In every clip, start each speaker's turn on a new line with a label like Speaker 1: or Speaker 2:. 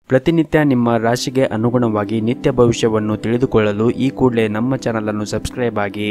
Speaker 1: ಪ್ರತಿನಿತ್ಯ ನಿಮ್ಮ ರಾಶಿಗೆ ಅನುಗುಣವಾಗಿ ನಿತ್ಯ ಭವಿಷ್ಯವನ್ನು ತಿಳಿದುಕೊಳ್ಳಲು ಈ ಕೂಡಲೇ ನಮ್ಮ ಚಾನಲನ್ನು ಸಬ್ಸ್ಕ್ರೈಬ್ ಆಗಿ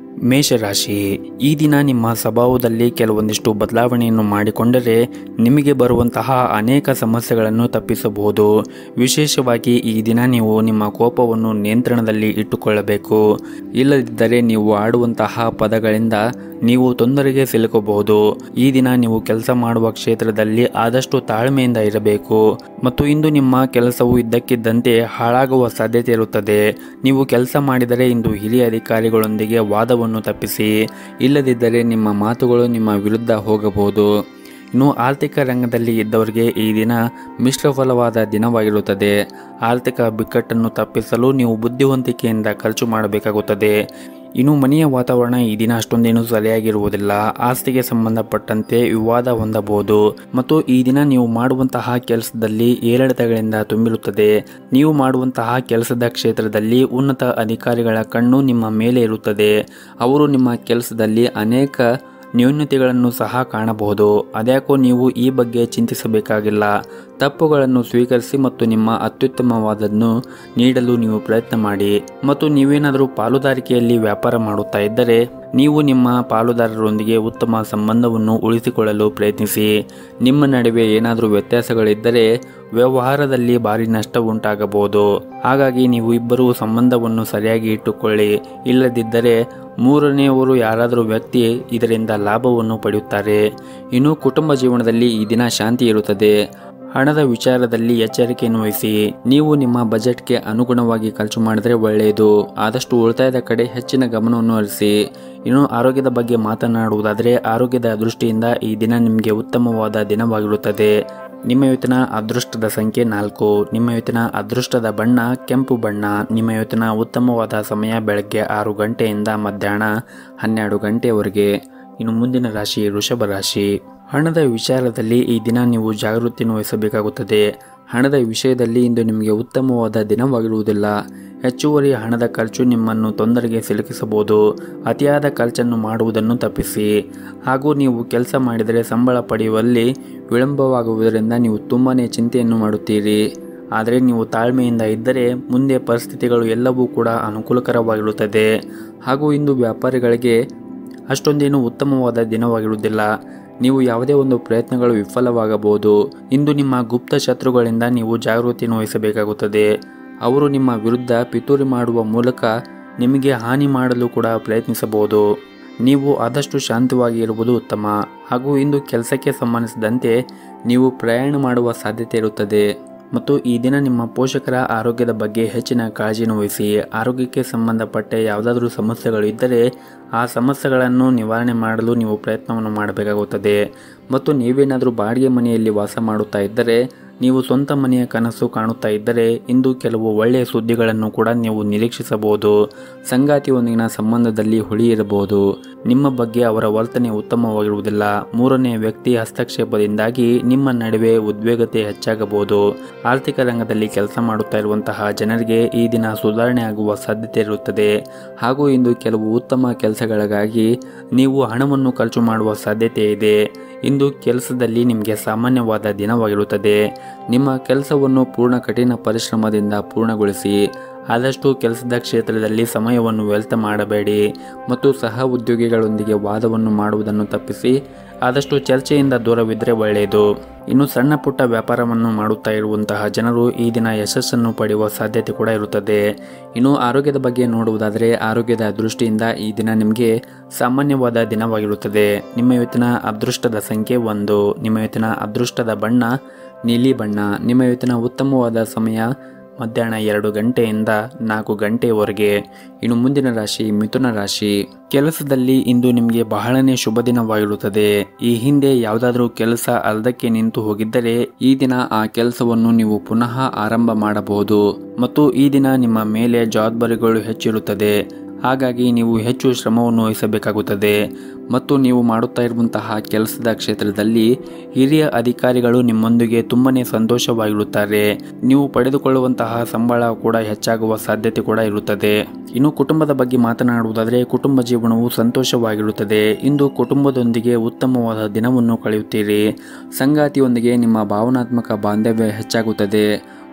Speaker 1: ಮೇಷರಾಶಿ ಈ ದಿನ ನಿಮ್ಮ ಸ್ವಭಾವದಲ್ಲಿ ಕೆಲವೊಂದಿಷ್ಟು ಬದಲಾವಣೆಯನ್ನು ಮಾಡಿಕೊಂಡರೆ ನಿಮಗೆ ಬರುವಂತಹ ಅನೇಕ ಸಮಸ್ಯೆಗಳನ್ನು ತಪ್ಪಿಸಬಹುದು ವಿಶೇಷವಾಗಿ ಈ ದಿನ ನೀವು ನಿಮ್ಮ ಕೋಪವನ್ನು ನಿಯಂತ್ರಣದಲ್ಲಿ ಇಟ್ಟುಕೊಳ್ಳಬೇಕು ಇಲ್ಲದಿದ್ದರೆ ನೀವು ಆಡುವಂತಹ ಪದಗಳಿಂದ ನೀವು ತೊಂದರೆಗೆ ಸಿಲುಕಬಹುದು ಈ ದಿನ ನೀವು ಕೆಲಸ ಮಾಡುವ ಕ್ಷೇತ್ರದಲ್ಲಿ ಆದಷ್ಟು ತಾಳ್ಮೆಯಿಂದ ಇರಬೇಕು ಮತ್ತು ಇಂದು ನಿಮ್ಮ ಕೆಲಸವು ಇದ್ದಕ್ಕಿದ್ದಂತೆ ಹಾಳಾಗುವ ಸಾಧ್ಯತೆ ಇರುತ್ತದೆ ನೀವು ಕೆಲಸ ಮಾಡಿದರೆ ಇಂದು ಹಿರಿಯ ಅಧಿಕಾರಿಗಳೊಂದಿಗೆ ವಾದವನ್ನು ತಪ್ಪಿಸಿ ಇಲ್ಲದಿದ್ದರೆ ನಿಮ್ಮ ಮಾತುಗಳು ನಿಮ್ಮ ವಿರುದ್ಧ ಹೋಗಬಹುದು ಇನ್ನು ಆರ್ಥಿಕ ರಂಗದಲ್ಲಿ ಇದ್ದವರಿಗೆ ಈ ದಿನ ಮಿಶ್ರಫಲವಾದ ದಿನವಾಗಿರುತ್ತದೆ ಆರ್ಥಿಕ ಬಿಕ್ಕಟ್ಟನ್ನು ತಪ್ಪಿಸಲು ನೀವು ಬುದ್ಧಿವಂತಿಕೆಯಿಂದ ಖರ್ಚು ಮಾಡಬೇಕಾಗುತ್ತದೆ ಇನ್ನು ಮನೆಯ ವಾತಾವರಣ ಈ ದಿನ ಅಷ್ಟೊಂದೇನು ಸರಿಯಾಗಿರುವುದಿಲ್ಲ ಆಸ್ತಿಗೆ ಸಂಬಂಧಪಟ್ಟಂತೆ ವಿವಾದ ಹೊಂದಬಹುದು ಮತ್ತು ಈ ದಿನ ನೀವು ಮಾಡುವಂತಹ ಕೆಲಸದಲ್ಲಿ ಏರಿಳಿತಗಳಿಂದ ತುಂಬಿರುತ್ತದೆ ನೀವು ಮಾಡುವಂತಹ ಕೆಲಸದ ಕ್ಷೇತ್ರದಲ್ಲಿ ಉನ್ನತ ಅಧಿಕಾರಿಗಳ ಕಣ್ಣು ನಿಮ್ಮ ಮೇಲೆ ಇರುತ್ತದೆ ಅವರು ನಿಮ್ಮ ಕೆಲಸದಲ್ಲಿ ಅನೇಕ ನ್ಯೂನ್ಯತೆಗಳನ್ನು ಸಹ ಕಾಣಬಹುದು ಅದ್ಯಾಕೋ ನೀವು ಈ ಬಗ್ಗೆ ಚಿಂತಿಸಬೇಕಾಗಿಲ್ಲ ತಪ್ಪುಗಳನ್ನು ಸ್ವೀಕರಿಸಿ ಮತ್ತು ನಿಮ್ಮ ಅತ್ಯುತ್ತಮವಾದನ್ನು ನೀಡಲು ನೀವು ಪ್ರಯತ್ನ ಮಾಡಿ ಮತ್ತು ನೀವೇನಾದರೂ ಪಾಲುದಾರಿಕೆಯಲ್ಲಿ ವ್ಯಾಪಾರ ಮಾಡುತ್ತಾ ಇದ್ದರೆ ನೀವು ನಿಮ್ಮ ಪಾಲುದಾರರೊಂದಿಗೆ ಉತ್ತಮ ಸಂಬಂಧವನ್ನು ಉಳಿಸಿಕೊಳ್ಳಲು ಪ್ರಯತ್ನಿಸಿ ನಿಮ್ಮ ನಡುವೆ ಏನಾದರೂ ವ್ಯತ್ಯಾಸಗಳಿದ್ದರೆ ವ್ಯವಹಾರದಲ್ಲಿ ಭಾರಿ ನಷ್ಟ ಉಂಟಾಗಬಹುದು ಹಾಗಾಗಿ ನೀವು ಇಬ್ಬರೂ ಸಂಬಂಧವನ್ನು ಸರಿಯಾಗಿ ಇಟ್ಟುಕೊಳ್ಳಿ ಇಲ್ಲದಿದ್ದರೆ ಮೂರನೆಯವರು ಯಾರಾದರೂ ವ್ಯಕ್ತಿ ಇದರಿಂದ ಲಾಭವನ್ನು ಪಡೆಯುತ್ತಾರೆ ಇನ್ನು ಕುಟುಂಬ ಜೀವನದಲ್ಲಿ ಈ ದಿನ ಶಾಂತಿ ಇರುತ್ತದೆ ಹಣದ ವಿಚಾರದಲ್ಲಿ ಎಚ್ಚರಿಕೆಯನ್ನು ವಹಿಸಿ ನೀವು ನಿಮ್ಮ ಬಜೆಟ್ಗೆ ಅನುಗುಣವಾಗಿ ಖರ್ಚು ಮಾಡಿದರೆ ಒಳ್ಳೆಯದು ಆದಷ್ಟು ಉಳಿತಾಯದ ಕಡೆ ಹೆಚ್ಚಿನ ಗಮನವನ್ನು ಹರಿಸಿ ಇನ್ನು ಆರೋಗ್ಯದ ಬಗ್ಗೆ ಮಾತನಾಡುವುದಾದರೆ ಆರೋಗ್ಯದ ದೃಷ್ಟಿಯಿಂದ ಈ ದಿನ ನಿಮಗೆ ಉತ್ತಮವಾದ ದಿನವಾಗಿರುತ್ತದೆ ನಿಮ್ಮ ಇವತ್ತಿನ ಅದೃಷ್ಟದ ಸಂಖ್ಯೆ ನಾಲ್ಕು ನಿಮ್ಮ ಇವತ್ತಿನ ಅದೃಷ್ಟದ ಬಣ್ಣ ಕೆಂಪು ಬಣ್ಣ ನಿಮ್ಮ ಇವತ್ತಿನ ಉತ್ತಮವಾದ ಸಮಯ ಬೆಳಗ್ಗೆ ಆರು ಗಂಟೆಯಿಂದ ಮಧ್ಯಾಹ್ನ ಹನ್ನೆರಡು ಗಂಟೆಯವರೆಗೆ ಇನ್ನು ಮುಂದಿನ ರಾಶಿ ವೃಷಭ ರಾಶಿ ಹಣದ ವಿಚಾರದಲ್ಲಿ ಈ ದಿನ ನೀವು ಜಾಗೃತಿಯನ್ನು ವಹಿಸಬೇಕಾಗುತ್ತದೆ ಹಣದ ವಿಷಯದಲ್ಲಿ ಇಂದು ನಿಮಗೆ ಉತ್ತಮವಾದ ದಿನವಾಗಿರುವುದಿಲ್ಲ ಹೆಚ್ಚುವರಿ ಹಣದ ಖರ್ಚು ನಿಮ್ಮನ್ನು ತೊಂದರೆಗೆ ಸಿಲುಕಿಸಬಹುದು ಅತಿಯಾದ ಖರ್ಚನ್ನು ಮಾಡುವುದನ್ನು ತಪ್ಪಿಸಿ ಹಾಗೂ ನೀವು ಕೆಲಸ ಮಾಡಿದರೆ ಸಂಬಳ ಪಡೆಯುವಲ್ಲಿ ವಿಳಂಬವಾಗುವುದರಿಂದ ನೀವು ತುಂಬಾ ಚಿಂತೆಯನ್ನು ಮಾಡುತ್ತೀರಿ ಆದರೆ ನೀವು ತಾಳ್ಮೆಯಿಂದ ಇದ್ದರೆ ಮುಂದೆ ಪರಿಸ್ಥಿತಿಗಳು ಎಲ್ಲವೂ ಕೂಡ ಅನುಕೂಲಕರವಾಗಿರುತ್ತದೆ ಹಾಗೂ ಇಂದು ವ್ಯಾಪಾರಿಗಳಿಗೆ ಅಷ್ಟೊಂದೇನು ಉತ್ತಮವಾದ ದಿನವಾಗಿರುವುದಿಲ್ಲ ನೀವು ಯಾವುದೇ ಒಂದು ಪ್ರಯತ್ನಗಳು ವಿಫಲವಾಗಬಹುದು ಇಂದು ನಿಮ್ಮ ಗುಪ್ತ ಶತ್ರುಗಳಿಂದ ನೀವು ಜಾಗೃತಿಯನ್ನು ವಹಿಸಬೇಕಾಗುತ್ತದೆ ಅವರು ನಿಮ್ಮ ವಿರುದ್ಧ ಪಿತೂರಿ ಮಾಡುವ ಮೂಲಕ ನಿಮಗೆ ಹಾನಿ ಮಾಡಲು ಕೂಡ ಪ್ರಯತ್ನಿಸಬಹುದು ನೀವು ಆದಷ್ಟು ಶಾಂತವಾಗಿ ಇರುವುದು ಉತ್ತಮ ಹಾಗೂ ಇಂದು ಕೆಲಸಕ್ಕೆ ಸಂಬಂಧಿಸಿದಂತೆ ನೀವು ಪ್ರಯಾಣ ಮಾಡುವ ಸಾಧ್ಯತೆ ಇರುತ್ತದೆ ಮತ್ತು ಈ ದಿನ ನಿಮ್ಮ ಪೋಷಕರ ಆರೋಗ್ಯದ ಬಗ್ಗೆ ಹೆಚ್ಚಿನ ಕಾಳಜಿಯನ್ನು ವಹಿಸಿ ಆರೋಗ್ಯಕ್ಕೆ ಸಂಬಂಧಪಟ್ಟ ಯಾವುದಾದ್ರೂ ಸಮಸ್ಯೆಗಳು ಇದ್ದರೆ ಆ ಸಮಸ್ಯೆಗಳನ್ನು ನಿವಾರಣೆ ಮಾಡಲು ನೀವು ಪ್ರಯತ್ನವನ್ನು ಮಾಡಬೇಕಾಗುತ್ತದೆ ಮತ್ತು ನೀವೇನಾದರೂ ಬಾಡಿಗೆ ಮನೆಯಲ್ಲಿ ವಾಸ ಮಾಡುತ್ತಾ ಇದ್ದರೆ ನೀವು ಸ್ವಂತ ಮನೆಯ ಕನಸು ಕಾಣುತ್ತಾ ಇದ್ದರೆ ಇಂದು ಕೆಲವು ಒಳ್ಳೆಯ ಸುದ್ದಿಗಳನ್ನು ಕೂಡ ನೀವು ನಿರೀಕ್ಷಿಸಬಹುದು ಸಂಗಾತಿಯೊಂದಿಗಿನ ಸಂಬಂಧದಲ್ಲಿ ಹುಳಿ ಇರಬಹುದು ನಿಮ್ಮ ಬಗ್ಗೆ ಅವರ ವರ್ತನೆ ಉತ್ತಮವಾಗಿರುವುದಿಲ್ಲ ಮೂರನೇ ವ್ಯಕ್ತಿ ಹಸ್ತಕ್ಷೇಪದಿಂದಾಗಿ ನಿಮ್ಮ ನಡುವೆ ಉದ್ವೇಗತೆ ಹೆಚ್ಚಾಗಬಹುದು ಆರ್ಥಿಕ ರಂಗದಲ್ಲಿ ಕೆಲಸ ಮಾಡುತ್ತಾ ಇರುವಂತಹ ಜನರಿಗೆ ಈ ದಿನ ಸುಧಾರಣೆ ಆಗುವ ಸಾಧ್ಯತೆ ಇರುತ್ತದೆ ಹಾಗೂ ಇಂದು ಕೆಲವು ಉತ್ತಮ ಕೆಲಸಗಳಿಗಾಗಿ ನೀವು ಹಣವನ್ನು ಖರ್ಚು ಮಾಡುವ ಸಾಧ್ಯತೆ ಇದೆ ಇಂದು ಕೆಲಸದಲ್ಲಿ ನಿಮಗೆ ಸಾಮಾನ್ಯವಾದ ದಿನವಾಗಿರುತ್ತದೆ ನಿಮ್ಮ ಕೆಲಸವನ್ನು ಪೂರ್ಣ ಕಠಿಣ ಪರಿಶ್ರಮದಿಂದ ಪೂರ್ಣಗೊಳಿಸಿ ಆದಷ್ಟು ಕೆಲಸದ ಕ್ಷೇತ್ರದಲ್ಲಿ ಸಮಯವನ್ನು ವ್ಯರ್ಥ ಮಾಡಬೇಡಿ ಮತ್ತು ಸಹ ಉದ್ಯೋಗಿಗಳೊಂದಿಗೆ ವಾದವನ್ನು ಮಾಡುವುದನ್ನು ತಪ್ಪಿಸಿ ಆದಷ್ಟು ಚರ್ಚೆಯಿಂದ ದೂರವಿದ್ದರೆ ಒಳ್ಳೆಯದು ಇನ್ನು ಸಣ್ಣ ಪುಟ್ಟ ವ್ಯಾಪಾರವನ್ನು ಮಾಡುತ್ತಾ ಇರುವಂತಹ ಜನರು ಈ ದಿನ ಯಶಸ್ಸನ್ನು ಪಡೆಯುವ ಸಾಧ್ಯತೆ ಕೂಡ ಇರುತ್ತದೆ ಇನ್ನು ಆರೋಗ್ಯದ ಬಗ್ಗೆ ನೋಡುವುದಾದರೆ ಆರೋಗ್ಯದ ದೃಷ್ಟಿಯಿಂದ ಈ ದಿನ ನಿಮಗೆ ಸಾಮಾನ್ಯವಾದ ದಿನವಾಗಿರುತ್ತದೆ ನಿಮ್ಮ ಇವತ್ತಿನ ಅದೃಷ್ಟದ ಸಂಖ್ಯೆ ಒಂದು ನಿಮ್ಮ ಇವತ್ತಿನ ಅದೃಷ್ಟದ ಬಣ್ಣ ನೀಲಿ ಬಣ್ಣ ನಿಮ್ಮ ಇವತ್ತಿನ ಉತ್ತಮವಾದ ಸಮಯ ಮಧ್ಯಾಹ್ನ ಎರಡು ಗಂಟೆಯಿಂದ ನಾಲ್ಕು ಗಂಟೆಯವರೆಗೆ ಇನ್ನು ಮುಂದಿನ ರಾಶಿ ಮಿಥುನ ರಾಶಿ ಕೆಲಸದಲ್ಲಿ ಇಂದು ನಿಮಗೆ ಬಹಳನೇ ಶುಭ ದಿನವಾಗಿರುತ್ತದೆ ಈ ಹಿಂದೆ ಯಾವುದಾದ್ರೂ ಕೆಲಸ ಅರ್ಧಕ್ಕೆ ನಿಂತು ಹೋಗಿದ್ದರೆ ಈ ದಿನ ಆ ಕೆಲಸವನ್ನು ನೀವು ಪುನಃ ಆರಂಭ ಮಾಡಬಹುದು ಮತ್ತು ಈ ದಿನ ನಿಮ್ಮ ಮೇಲೆ ಜವಾಬ್ದಾರಿಗಳು ಹೆಚ್ಚಿರುತ್ತದೆ ಹಾಗಾಗಿ ನೀವು ಹೆಚ್ಚು ಶ್ರಮವನ್ನು ವಹಿಸಬೇಕಾಗುತ್ತದೆ ಮತ್ತು ನೀವು ಮಾಡುತ್ತಾ ಇರುವಂತಹ ಕೆಲಸದ ಕ್ಷೇತ್ರದಲ್ಲಿ ಹಿರಿಯ ಅಧಿಕಾರಿಗಳು ನಿಮ್ಮೊಂದಿಗೆ ತುಂಬನೇ ಸಂತೋಷವಾಗಿರುತ್ತಾರೆ ನೀವು ಪಡೆದುಕೊಳ್ಳುವಂತಹ ಸಂಬಳ ಕೂಡ ಹೆಚ್ಚಾಗುವ ಸಾಧ್ಯತೆ ಕೂಡ ಇರುತ್ತದೆ ಇನ್ನು ಕುಟುಂಬದ ಬಗ್ಗೆ ಮಾತನಾಡುವುದಾದರೆ ಕುಟುಂಬ ಜೀವನವು ಸಂತೋಷವಾಗಿರುತ್ತದೆ ಇಂದು ಕುಟುಂಬದೊಂದಿಗೆ ಉತ್ತಮವಾದ ದಿನವನ್ನು ಕಳೆಯುತ್ತೀರಿ ಸಂಗಾತಿಯೊಂದಿಗೆ ನಿಮ್ಮ ಭಾವನಾತ್ಮಕ ಬಾಂಧವ್ಯ ಹೆಚ್ಚಾಗುತ್ತದೆ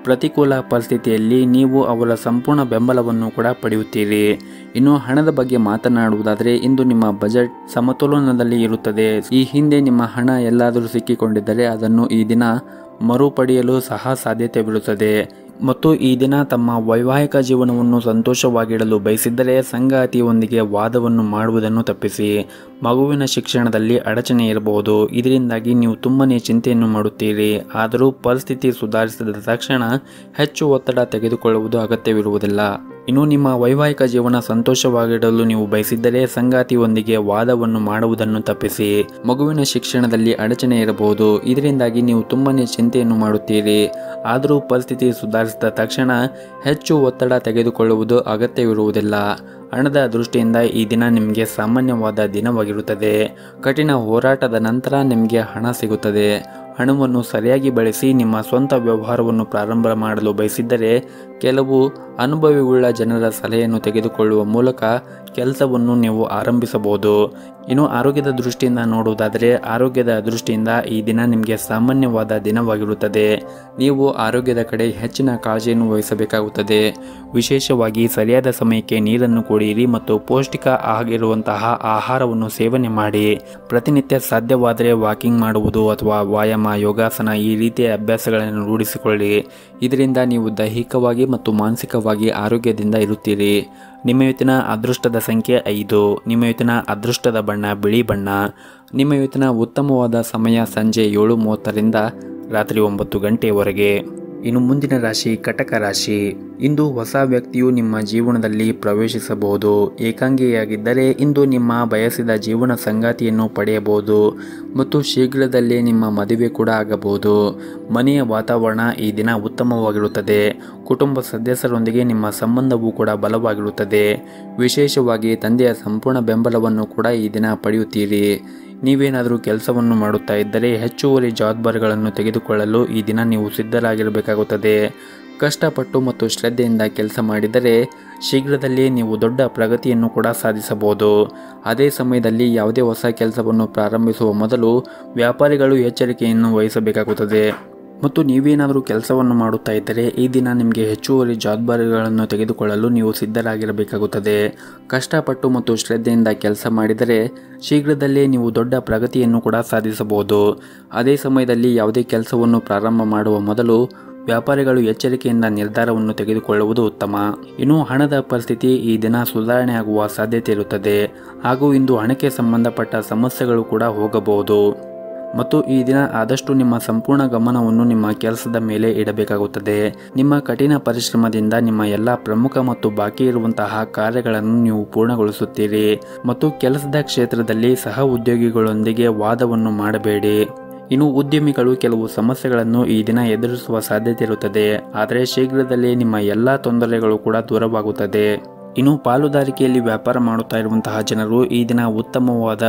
Speaker 1: ಪ್ರತಿಕೂಲ ಪರಿಸ್ಥಿತಿಯಲ್ಲಿ ನೀವು ಅವರ ಸಂಪೂರ್ಣ ಬೆಂಬಲವನ್ನು ಕೂಡ ಪಡೆಯುತ್ತೀರಿ ಇನ್ನು ಹಣದ ಬಗ್ಗೆ ಮಾತನಾಡುವುದಾದರೆ ಇಂದು ನಿಮ್ಮ ಬಜೆಟ್ ಸಮತೋಲನದಲ್ಲಿ ಇರುತ್ತದೆ ಈ ಹಿಂದೆ ನಿಮ್ಮ ಹಣ ಎಲ್ಲಾದರೂ ಸಿಕ್ಕಿಕೊಂಡಿದ್ದರೆ ಅದನ್ನು ಈ ದಿನ ಮರುಪಡೆಯಲು ಸಹ ಸಾಧ್ಯತೆವಿರುತ್ತದೆ ಮತ್ತು ಈ ದಿನ ತಮ್ಮ ವೈವಾಹಿಕ ಜೀವನವನ್ನು ಸಂತೋಷವಾಗಿಡಲು ಬಯಸಿದ್ದರೆ ಸಂಗಾತಿಯೊಂದಿಗೆ ವಾದವನ್ನು ಮಾಡುವುದನ್ನು ತಪ್ಪಿಸಿ ಮಗುವಿನ ಶಿಕ್ಷಣದಲ್ಲಿ ಅಡಚಣೆ ಇರಬಹುದು ಇದರಿಂದಾಗಿ ನೀವು ತುಂಬನೇ ಚಿಂತೆಯನ್ನು ಮಾಡುತ್ತೀರಿ ಆದರೂ ಪರಿಸ್ಥಿತಿ ಸುಧಾರಿಸಿದ ತಕ್ಷಣ ಹೆಚ್ಚು ಒತ್ತಡ ತೆಗೆದುಕೊಳ್ಳುವುದು ಅಗತ್ಯವಿರುವುದಿಲ್ಲ ಇನ್ನು ನಿಮ್ಮ ವೈವಾಹಿಕ ಜೀವನ ಸಂತೋಷವಾಗಿಡಲು ನೀವು ಬಯಸಿದ್ದರೆ ಸಂಗಾತಿಯೊಂದಿಗೆ ವಾದವನ್ನು ಮಾಡುವುದನ್ನು ತಪ್ಪಿಸಿ ಮಗುವಿನ ಶಿಕ್ಷಣದಲ್ಲಿ ಅಡಚಣೆ ಇರಬಹುದು ಇದರಿಂದಾಗಿ ನೀವು ತುಂಬನೇ ಚಿಂತೆಯನ್ನು ಮಾಡುತ್ತೀರಿ ಆದರೂ ಪರಿಸ್ಥಿತಿ ಸುಧಾರಿಸಿದ ತಕ್ಷಣ ಹೆಚ್ಚು ಒತ್ತಡ ತೆಗೆದುಕೊಳ್ಳುವುದು ಅಗತ್ಯವಿರುವುದಿಲ್ಲ ಹಣದ ದೃಷ್ಟಿಯಿಂದ ಈ ದಿನ ನಿಮಗೆ ಸಾಮಾನ್ಯವಾದ ದಿನವಾಗಿರುತ್ತದೆ ಕಠಿಣ ಹೋರಾಟದ ನಂತರ ನಿಮಗೆ ಹಣ ಸಿಗುತ್ತದೆ ಹಣವನ್ನು ಸರಿಯಾಗಿ ಬಳಸಿ ನಿಮ್ಮ ಸ್ವಂತ ವ್ಯವಹಾರವನ್ನು ಪ್ರಾರಂಭ ಮಾಡಲು ಬಯಸಿದ್ದರೆ ಕೆಲವು ಅನುಭವಿಯುಳ್ಳ ಜನರ ಸಲಹೆಯನ್ನು ತೆಗೆದುಕೊಳ್ಳುವ ಮೂಲಕ ಕೆಲಸವನ್ನು ನೀವು ಆರಂಭಿಸಬಹುದು ಇನ್ನು ಆರೋಗ್ಯದ ದೃಷ್ಟಿಯಿಂದ ನೋಡುವುದಾದರೆ ಆರೋಗ್ಯದ ದೃಷ್ಟಿಯಿಂದ ಈ ದಿನ ನಿಮಗೆ ಸಾಮಾನ್ಯವಾದ ದಿನವಾಗಿರುತ್ತದೆ ನೀವು ಆರೋಗ್ಯದ ಕಡೆ ಹೆಚ್ಚಿನ ಕಾಳಜಿಯನ್ನು ವಹಿಸಬೇಕಾಗುತ್ತದೆ ವಿಶೇಷವಾಗಿ ಸರಿಯಾದ ಸಮಯಕ್ಕೆ ನೀರನ್ನು ಕುಡಿಯಿರಿ ಮತ್ತು ಪೌಷ್ಟಿಕ ಆಗಿರುವಂತಹ ಆಹಾರವನ್ನು ಸೇವನೆ ಮಾಡಿ ಪ್ರತಿನಿತ್ಯ ಸಾಧ್ಯವಾದರೆ ವಾಕಿಂಗ್ ಮಾಡುವುದು ಅಥವಾ ವ್ಯಾಯಾಮ ಯೋಗಾಸನ ಈ ರೀತಿಯ ಅಭ್ಯಾಸಗಳನ್ನು ರೂಢಿಸಿಕೊಳ್ಳಿ ಇದರಿಂದ ನೀವು ದೈಹಿಕವಾಗಿ ಮತ್ತು ಮಾನಸಿಕವಾಗಿ ಆರೋಗ್ಯದಿಂದ ಇರುತ್ತೀರಿ ನಿಮ್ಮ ಇವತ್ತಿನ ಅದೃಷ್ಟದ ಸಂಖ್ಯೆ ಐದು ನಿಮ್ಮ ಇವತ್ತಿನ ಅದೃಷ್ಟದ ಬಣ್ಣ ಬಿಳಿ ಬಣ್ಣ ನಿಮ್ಮ ಇವತ್ತಿನ ಉತ್ತಮವಾದ ಸಮಯ ಸಂಜೆ ಏಳು ಮೂವತ್ತರಿಂದ ರಾತ್ರಿ ಒಂಬತ್ತು ಗಂಟೆಯವರೆಗೆ ಇನ್ನು ಮುಂದಿನ ರಾಶಿ ಕಟಕ ರಾಶಿ ಇಂದು ಹೊಸ ವ್ಯಕ್ತಿಯು ನಿಮ್ಮ ಜೀವನದಲ್ಲಿ ಪ್ರವೇಶಿಸಬಹುದು ಏಕಾಂಗಿಯಾಗಿದ್ದರೆ ಇಂದು ನಿಮ್ಮ ಬಯಸಿದ ಜೀವನ ಸಂಗಾತಿಯನ್ನು ಪಡೆಯಬಹುದು ಮತ್ತು ಶೀಘ್ರದಲ್ಲೇ ನಿಮ್ಮ ಮದುವೆ ಕೂಡ ಆಗಬಹುದು ಮನೆಯ ವಾತಾವರಣ ಈ ದಿನ ಉತ್ತಮವಾಗಿರುತ್ತದೆ ಕುಟುಂಬ ಸದಸ್ಯರೊಂದಿಗೆ ನಿಮ್ಮ ಸಂಬಂಧವೂ ಕೂಡ ಬಲವಾಗಿರುತ್ತದೆ ವಿಶೇಷವಾಗಿ ತಂದೆಯ ಸಂಪೂರ್ಣ ಬೆಂಬಲವನ್ನು ಕೂಡ ಈ ದಿನ ಪಡೆಯುತ್ತೀರಿ ನೀವೇನಾದರೂ ಕೆಲಸವನ್ನು ಮಾಡುತ್ತಾ ಇದ್ದರೆ ಹೆಚ್ಚುವರಿ ಜವಾಬ್ದಾರಿಗಳನ್ನು ತೆಗೆದುಕೊಳ್ಳಲು ಈ ದಿನ ನೀವು ಸಿದ್ಧರಾಗಿರಬೇಕಾಗುತ್ತದೆ ಕಷ್ಟಪಟ್ಟು ಮತ್ತು ಶ್ರದ್ಧೆಯಿಂದ ಕೆಲಸ ಮಾಡಿದರೆ ಶೀಘ್ರದಲ್ಲೇ ನೀವು ದೊಡ್ಡ ಪ್ರಗತಿಯನ್ನು ಕೂಡ ಸಾಧಿಸಬಹುದು ಅದೇ ಸಮಯದಲ್ಲಿ ಯಾವುದೇ ಹೊಸ ಕೆಲಸವನ್ನು ಪ್ರಾರಂಭಿಸುವ ಮೊದಲು ವ್ಯಾಪಾರಿಗಳು ಎಚ್ಚರಿಕೆಯನ್ನು ವಹಿಸಬೇಕಾಗುತ್ತದೆ ಮತ್ತು ನೀವೇನಾದರೂ ಕೆಲಸವನ್ನು ಮಾಡುತ್ತಾ ಇದ್ದರೆ ಈ ದಿನ ನಿಮಗೆ ಹೆಚ್ಚುವರಿ ಜವಾಬ್ದಾರಿಗಳನ್ನು ತೆಗೆದುಕೊಳ್ಳಲು ನೀವು ಸಿದ್ಧರಾಗಿರಬೇಕಾಗುತ್ತದೆ ಕಷ್ಟಪಟ್ಟು ಮತ್ತು ಶ್ರದ್ಧೆಯಿಂದ ಕೆಲಸ ಮಾಡಿದರೆ ಶೀಘ್ರದಲ್ಲೇ ನೀವು ದೊಡ್ಡ ಪ್ರಗತಿಯನ್ನು ಕೂಡ ಸಾಧಿಸಬಹುದು ಅದೇ ಸಮಯದಲ್ಲಿ ಯಾವುದೇ ಕೆಲಸವನ್ನು ಪ್ರಾರಂಭ ಮಾಡುವ ಮೊದಲು ವ್ಯಾಪಾರಿಗಳು ಎಚ್ಚರಿಕೆಯಿಂದ ನಿರ್ಧಾರವನ್ನು ತೆಗೆದುಕೊಳ್ಳುವುದು ಉತ್ತಮ ಇನ್ನು ಹಣದ ಪರಿಸ್ಥಿತಿ ಈ ದಿನ ಸುಧಾರಣೆ ಆಗುವ ಸಾಧ್ಯತೆ ಇರುತ್ತದೆ ಹಾಗೂ ಇಂದು ಹಣಕ್ಕೆ ಸಂಬಂಧಪಟ್ಟ ಸಮಸ್ಯೆಗಳು ಕೂಡ ಹೋಗಬಹುದು ಮತ್ತು ಈ ದಿನ ಆದಷ್ಟು ನಿಮ್ಮ ಸಂಪೂರ್ಣ ಗಮನವನ್ನು ನಿಮ್ಮ ಕೆಲಸದ ಮೇಲೆ ಇಡಬೇಕಾಗುತ್ತದೆ ನಿಮ್ಮ ಕಠಿಣ ಪರಿಶ್ರಮದಿಂದ ನಿಮ್ಮ ಎಲ್ಲ ಪ್ರಮುಖ ಮತ್ತು ಬಾಕಿ ಇರುವಂತಹ ಕಾರ್ಯಗಳನ್ನು ನೀವು ಪೂರ್ಣಗೊಳಿಸುತ್ತೀರಿ ಮತ್ತು ಕೆಲಸದ ಕ್ಷೇತ್ರದಲ್ಲಿ ಸಹ ಉದ್ಯೋಗಿಗಳೊಂದಿಗೆ ವಾದವನ್ನು ಮಾಡಬೇಡಿ ಇನ್ನು ಉದ್ಯಮಿಗಳು ಕೆಲವು ಸಮಸ್ಯೆಗಳನ್ನು ಈ ದಿನ ಎದುರಿಸುವ ಸಾಧ್ಯತೆ ಇರುತ್ತದೆ ಆದರೆ ಶೀಘ್ರದಲ್ಲೇ ನಿಮ್ಮ ಎಲ್ಲ ತೊಂದರೆಗಳು ಕೂಡ ದೂರವಾಗುತ್ತದೆ ಇನ್ನು ಪಾಲುದಾರಿಕೆಯಲ್ಲಿ ವ್ಯಾಪಾರ ಮಾಡುತ್ತಾ ಇರುವಂತಹ ಜನರು ಈ ದಿನ ಉತ್ತಮವಾದ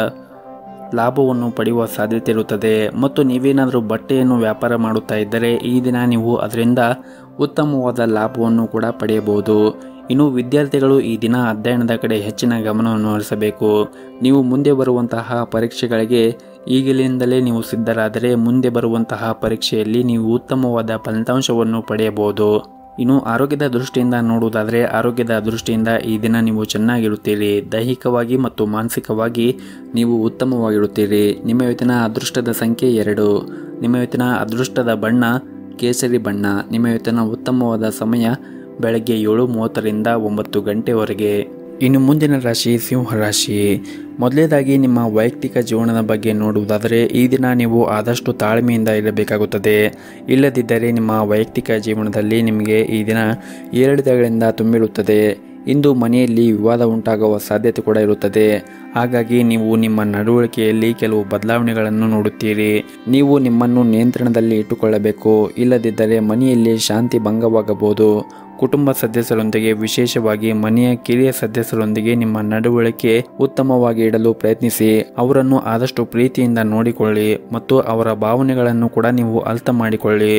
Speaker 1: ಲಾಭವನ್ನು ಪಡೆಯುವ ಸಾಧ್ಯತೆ ಇರುತ್ತದೆ ಮತ್ತು ನೀವೇನಾದರೂ ಬಟ್ಟೆಯನ್ನು ವ್ಯಾಪಾರ ಮಾಡುತ್ತಾ ಇದ್ದರೆ ಈ ದಿನ ನೀವು ಅದರಿಂದ ಉತ್ತಮವಾದ ಲಾಭವನ್ನು ಕೂಡ ಪಡೆಯಬಹುದು ಇನ್ನು ವಿದ್ಯಾರ್ಥಿಗಳು ಈ ದಿನ ಅಧ್ಯಯನದ ಕಡೆ ಹೆಚ್ಚಿನ ಗಮನವನ್ನು ಹರಿಸಬೇಕು ನೀವು ಮುಂದೆ ಬರುವಂತಹ ಪರೀಕ್ಷೆಗಳಿಗೆ ಈಗಲಿಂದಲೇ ನೀವು ಸಿದ್ಧರಾದರೆ ಮುಂದೆ ಬರುವಂತಹ ಪರೀಕ್ಷೆಯಲ್ಲಿ ನೀವು ಉತ್ತಮವಾದ ಫಲಿತಾಂಶವನ್ನು ಪಡೆಯಬಹುದು ಇನ್ನು ಆರೋಗ್ಯದ ದೃಷ್ಟಿಯಿಂದ ನೋಡುವುದಾದರೆ ಆರೋಗ್ಯದ ದೃಷ್ಟಿಯಿಂದ ಈ ದಿನ ನೀವು ಚೆನ್ನಾಗಿರುತ್ತೀರಿ ದೈಹಿಕವಾಗಿ ಮತ್ತು ಮಾನಸಿಕವಾಗಿ ನೀವು ಉತ್ತಮವಾಗಿರುತ್ತೀರಿ ನಿಮ್ಮ ಇವತ್ತಿನ ಅದೃಷ್ಟದ ಸಂಖ್ಯೆ ಎರಡು ನಿಮ್ಮ ಇವತ್ತಿನ ಅದೃಷ್ಟದ ಬಣ್ಣ ಕೇಸರಿ ಬಣ್ಣ ನಿಮ್ಮ ಇವತ್ತಿನ ಉತ್ತಮವಾದ ಸಮಯ ಬೆಳಗ್ಗೆ ಏಳು ಮೂವತ್ತರಿಂದ ಒಂಬತ್ತು ಗಂಟೆವರೆಗೆ ಇನ್ನು ಮುಂದಿನ ರಾಶಿ ಸಿಂಹ ರಾಶಿ ಮೊದಲೇದಾಗಿ ನಿಮ್ಮ ವೈಯಕ್ತಿಕ ಜೀವನದ ಬಗ್ಗೆ ನೋಡುವುದಾದರೆ ಈ ದಿನ ನೀವು ಆದಷ್ಟು ತಾಳ್ಮೆಯಿಂದ ಇರಬೇಕಾಗುತ್ತದೆ ಇಲ್ಲದಿದ್ದರೆ ನಿಮ್ಮ ವೈಯಕ್ತಿಕ ಜೀವನದಲ್ಲಿ ನಿಮಗೆ ಈ ದಿನ ಏರಿಳಿತಗಳಿಂದ ತುಂಬಿರುತ್ತದೆ ಇಂದು ಮನೆಯಲ್ಲಿ ವಿವಾದ ಉಂಟಾಗುವ ಸಾಧ್ಯತೆ ಕೂಡ ಇರುತ್ತದೆ ಹಾಗಾಗಿ ನೀವು ನಿಮ್ಮ ನಡವಳಿಕೆಯಲ್ಲಿ ಕೆಲವು ಬದಲಾವಣೆಗಳನ್ನು ನೋಡುತ್ತೀರಿ ನೀವು ನಿಮ್ಮನ್ನು ನಿಯಂತ್ರಣದಲ್ಲಿ ಇಟ್ಟುಕೊಳ್ಳಬೇಕು ಇಲ್ಲದಿದ್ದರೆ ಮನೆಯಲ್ಲಿ ಶಾಂತಿ ಭಂಗವಾಗಬಹುದು ಕುಟುಂಬ ಸದಸ್ಯರೊಂದಿಗೆ ವಿಶೇಷವಾಗಿ ಮನೆಯ ಕಿರಿಯ ಸದಸ್ಯರೊಂದಿಗೆ ನಿಮ್ಮ ನಡವಳಿಕೆ ಉತ್ತಮವಾಗಿ ಇಡಲು ಪ್ರಯತ್ನಿಸಿ ಅವರನ್ನು ಆದಷ್ಟು ಪ್ರೀತಿಯಿಂದ ನೋಡಿಕೊಳ್ಳಿ ಮತ್ತು ಅವರ ಭಾವನೆಗಳನ್ನು ಕೂಡ ನೀವು ಅರ್ಥ ಮಾಡಿಕೊಳ್ಳಿ